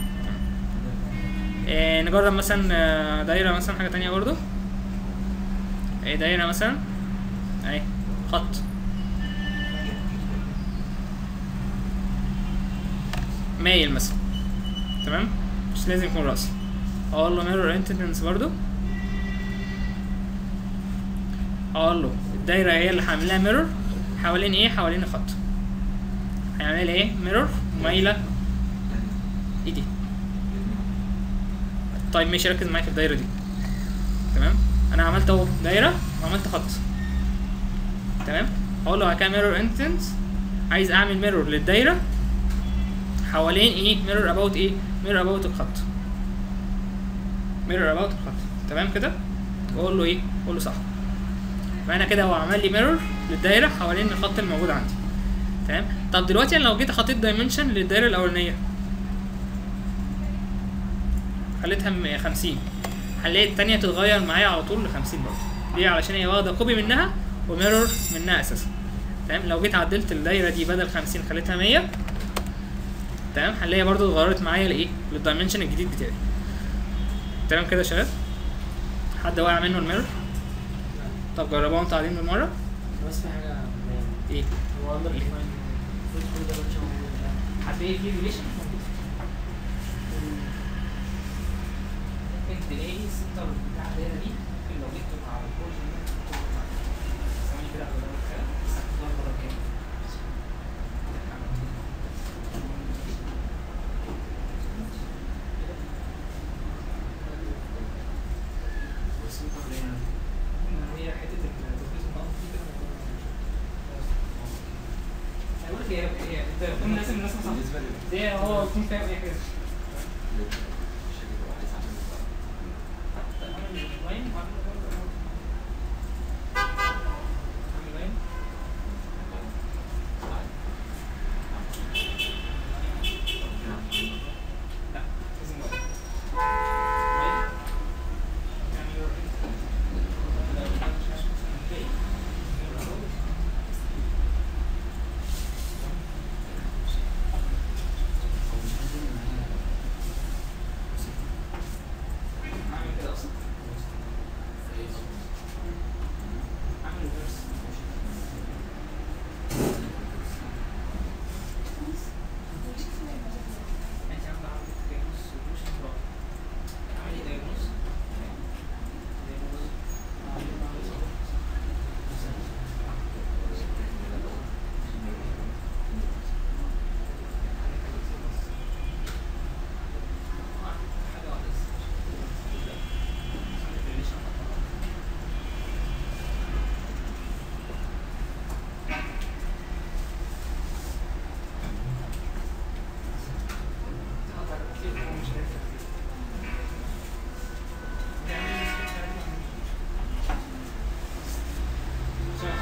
إيه نجرب مثلا آه، دايره مثلا حاجه تانية برضو ايه دايره مثلا اهي خط مايل مثلا تمام مش لازم يكون راس اقول له ميرور انتنس برضو اقول له الدايره هي اللي هعمل لها ميرور حوالين ايه حوالين الخط هيعمل لي ايه ميرور مايله ايه دي طيب ماشي ركز معايا في الدايره دي تمام انا عملت اهو دايره وعملت خط تمام هقول له هكذا ميرور انتنس عايز اعمل ميرور للدايره حوالين ايه ميرور اباوت ايه ميرور اباوت الخط ميرور اباوت الخط تمام كده واقول له ايه اقول له صح فانا كده هو عمل لي ميرور للدايره حوالين الخط الموجود عندي تمام طب دلوقتي انا لو جيت حطيت دايمنشن للدايره الاولانيه خليتها م- 50 هنلاقي التانية تتغير معايا على طول ل 50 برضه ليه علشان هي واخدة كوبي منها وميرور منها اساسا تمام لو جيت عدلت الدايرة دي بدل 50 خليتها 100 تمام هنلاقي برضه اتغيرت معايا لايه للدايمنشن الجديد بتاعي تمام كده يا شباب حد واقع منه الميرور طب جربوها انتوا قاعدين بالمرة بس في حاجه يعني ايه هو اندر ديفاين المفروض كل ده مش موجود يعني. هتلاقي في ريليشن ممكن تلاقي السنتر بتاع الدايره دي ممكن لو جيت على البروجن ثواني كده على الجدول كده بس هتظهر بره كام هي حته التثبيت النقط دي كده هقول لك هي هي انت تكون لازم الناس صح بالنسبه لي زي هو يكون فاهم اي حاجه الشكل هو عايز اعمله بقى. هو مش عايز يعمل معايا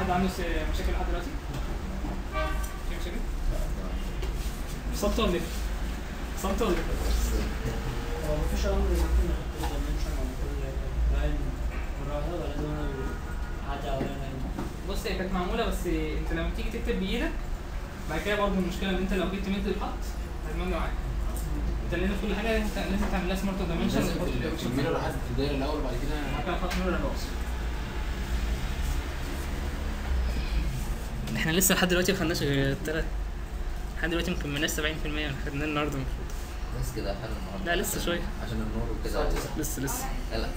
حد عنده س- مشاكل لحد دلوقتي؟ في مشاكل؟ صمت ولا ايه؟ صمت ولا ايه؟ هو مفيش امر ممكن نحط دايمنشن على كل لاين مره واحده ولا لازم انا اعدي على لاين بص هي كانت معموله بس انت لما تيجي تكتب بايدك بعد كده برضه المشكله ان انت لو جبت ميد الخط هتمنع معاك انت لازم كل حاجه انت لازم تعمل لها سمارت دايمنشن لازم في ال- في الميرور حد في الدايره الاول وبعد كده ممكن احط نور الراس احنا لسه لحد دلوقتي ما خدناش غير تلات لحد دلوقتي ما كملناش 70% من اللي خدناه النهارده المفروض بس كده حلو النهارده لا، لسه شوية. عشان النور وكده لسه لسه لا لا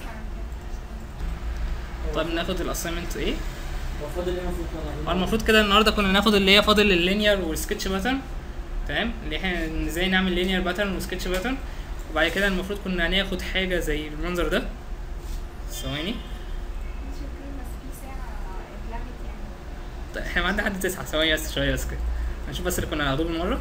طيب ناخد الاساينمنت ايه؟ هو فاضل ايه المفروض هو المفروض كده النهارده كنا ناخد اللي هي فاضل اللينير والسكتش باترن تمام اللي احنا ازاي نعمل لينير باترن وسكتش باترن وبعد كده المفروض كنا هناخد حاجه زي المنظر ده ثواني مش اوكي بس في ساعة اتلغت يعني طيب احنا معانا لحد تسعة ثواني بس شويه بس كده هنشوف بس اللي كنا هناخدوه بالمره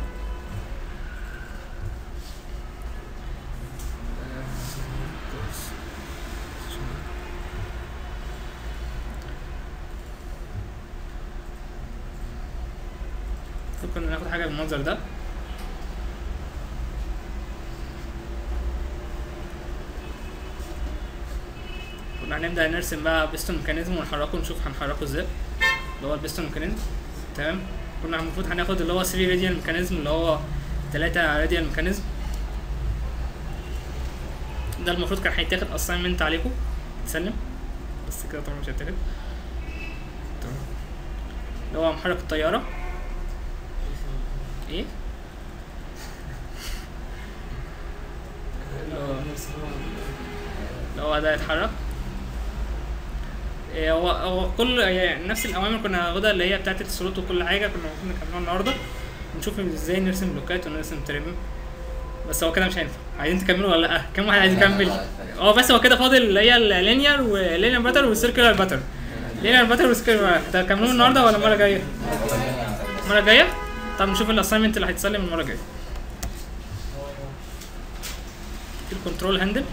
المفروض كنا ناخد حاجه بالمنظر ده كنا هنبدا نرسم بقى بيستون ميكانيزم ونحركه نشوف هنحركه ازاي اللي هو البيستون ميكانيزم تمام كنا المفروض هناخد اللي هو 3 راديال ميكانيزم اللي هو 3 راديال ميكانيزم ده المفروض كان هيتاخد اساينمنت عليكم تسلم بس كده طبعا مش هيتاخد تمام اللي هو محرك الطياره ايه اللي هو ده يتحرك إيه هو هو كل يعني نفس الاوامر كنا هناخدها اللي هي بتاعت السلوت وكل حاجه كنا المفروض نكملها النهارده نشوف ازاي نرسم بلوكات ونرسم تريم بس هو كده مش هينفع عايزين تكملوا ولا لا كم واحد عايز لا، لا، يكمل لا، لا. هو بس هو كده فاضل اللي هي اللينير واللينير باتر والسيركلر باتر لينير باتر والسيركلر باتر تكملوه النهارده ولا المره الجايه؟ المره الجايه؟ طب نشوف الاساينمنت اللي هيتسلم المره الجايه في الكنترول هاندل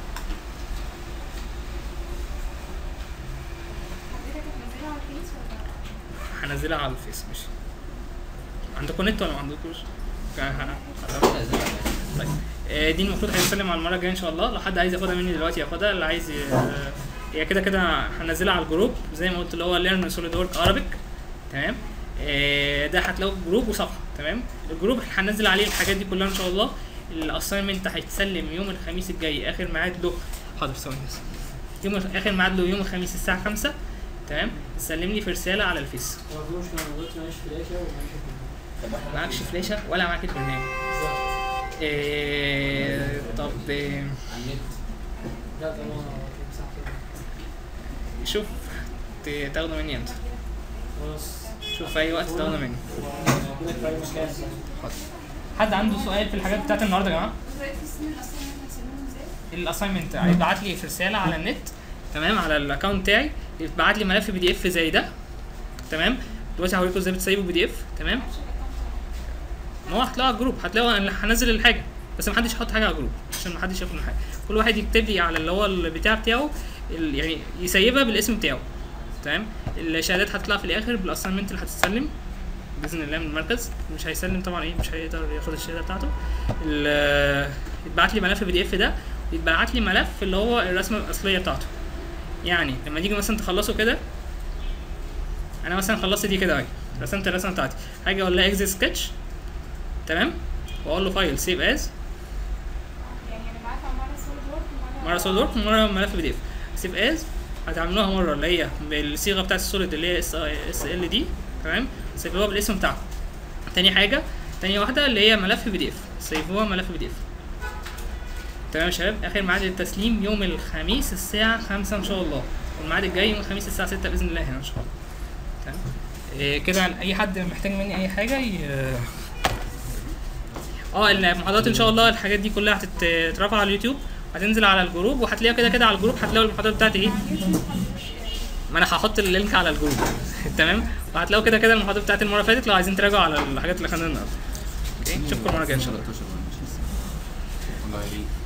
حضرتك هتنزلها على الفيس ولا هنزلها على الفيس ماشي عندكم نت ولا ما عندكوش؟ ه- طيب آه، دي المفروض هيتسلم على المره الجايه ان شاء الله لو حد عايز ياخدها مني دلوقتي ياخدها اللي عايز ي- آه، هي كده كده هنزلها على الجروب زي ما قلت اللي هو ليرن سوليد ورك ارابيك تمام آه، ده هتلاقوا جروب وصفحه تمام الجروب هننزل عليه الحاجات دي كلها ان شاء الله الاساينمنت هيتسلم يوم الخميس الجاي اخر ميعاد له حاضر ثواني بس يوم الخ- اخر ميعاد له يوم الخميس الساعه 5 تمام سلم لي في رساله على الفيس هو في مشكله انا دلوقتي معيش فلاشه ومعيش البرنامج. معكش فلاشه ولا معاك البرنامج بالظبط إيه طب إيه على النت لا طبعا مساحه كده شوف ت- تاخده مني امتى خلاص شوف في اي وقت تاخده مني موجودة في اي مكان حد عنده سؤال في الحاجات بتاعت النهارده يا جماعه دلوقتي في السن الاصلي هنسلمهم ازاي؟ الاساينمنت هيبعت لي في رساله على النت تمام على الاكونت بتاعي يبعت لي ملف بي دي اف زي ده تمام دلوقتي هوريكم ازاي بتسيبوا بي دي اف تمام ما هو هتلاقوا على الجروب هتلاقوا انا هنزل الحاجه بس ما حدش يحط حاجه على الجروب عشان ما حدش ياخد من حاجه كل واحد يكتب لي على اللي هو البتاع بتاعه ال- يعني يسيبها بالاسم بتاعه تمام الشهادات هتطلع في الاخر بالاساينمنت اللي هتتسلم باذن الله من المركز مش هيسلم طبعا ايه مش هيقدر ياخد الشهاده بتاعته ال- يتبعت لي ملف بي دي اف ده ويتبعت لي ملف اللي هو الرسمه الاصليه بتاعته يعني لما تيجي مثلا تخلصوا كده انا مثلا خلصت دي كده اهي رسمت الرسمه بتاعتي هاجي اقول لها اكزيت سكتش تمام واقول له فايل سيف از يعني هنبعتها مرة سوليد وورك ومرة مره سوليد ورك ومره ملف بي دي اف سيف از هتعملوها مره اللي هي بالصيغه بتاعت السوليد اللي هي اس اس ال دي تمام سيفوها بالاسم بتاعكم تاني حاجه تاني واحده اللي هي ملف بي دي اف سيفوها ملف بي دي اف تمام يا شباب اخر ميعاد التسليم يوم الخميس الساعه 5 ان شاء الله والميعاد الجاي يوم الخميس الساعه 6 باذن الله هنا ان شاء الله تمام إيه كده اي حد محتاج مني اي حاجه ي... اه المحاضرات ان شاء الله الحاجات دي كلها هتترفع على اليوتيوب هتنزل على الجروب وهتلاقيها كده كده على الجروب هتلاقوا المحاضرات بتاعتي ايه ما انا هحط اللينك على الجروب تمام وهتلاقوا كده كده المحاضرات بتاعت المره اللي فاتت لو عايزين تراجعوا على الحاجات اللي خدناها النهارده اوكي اشوفكم المره الجايه ان شاء الله والله يليك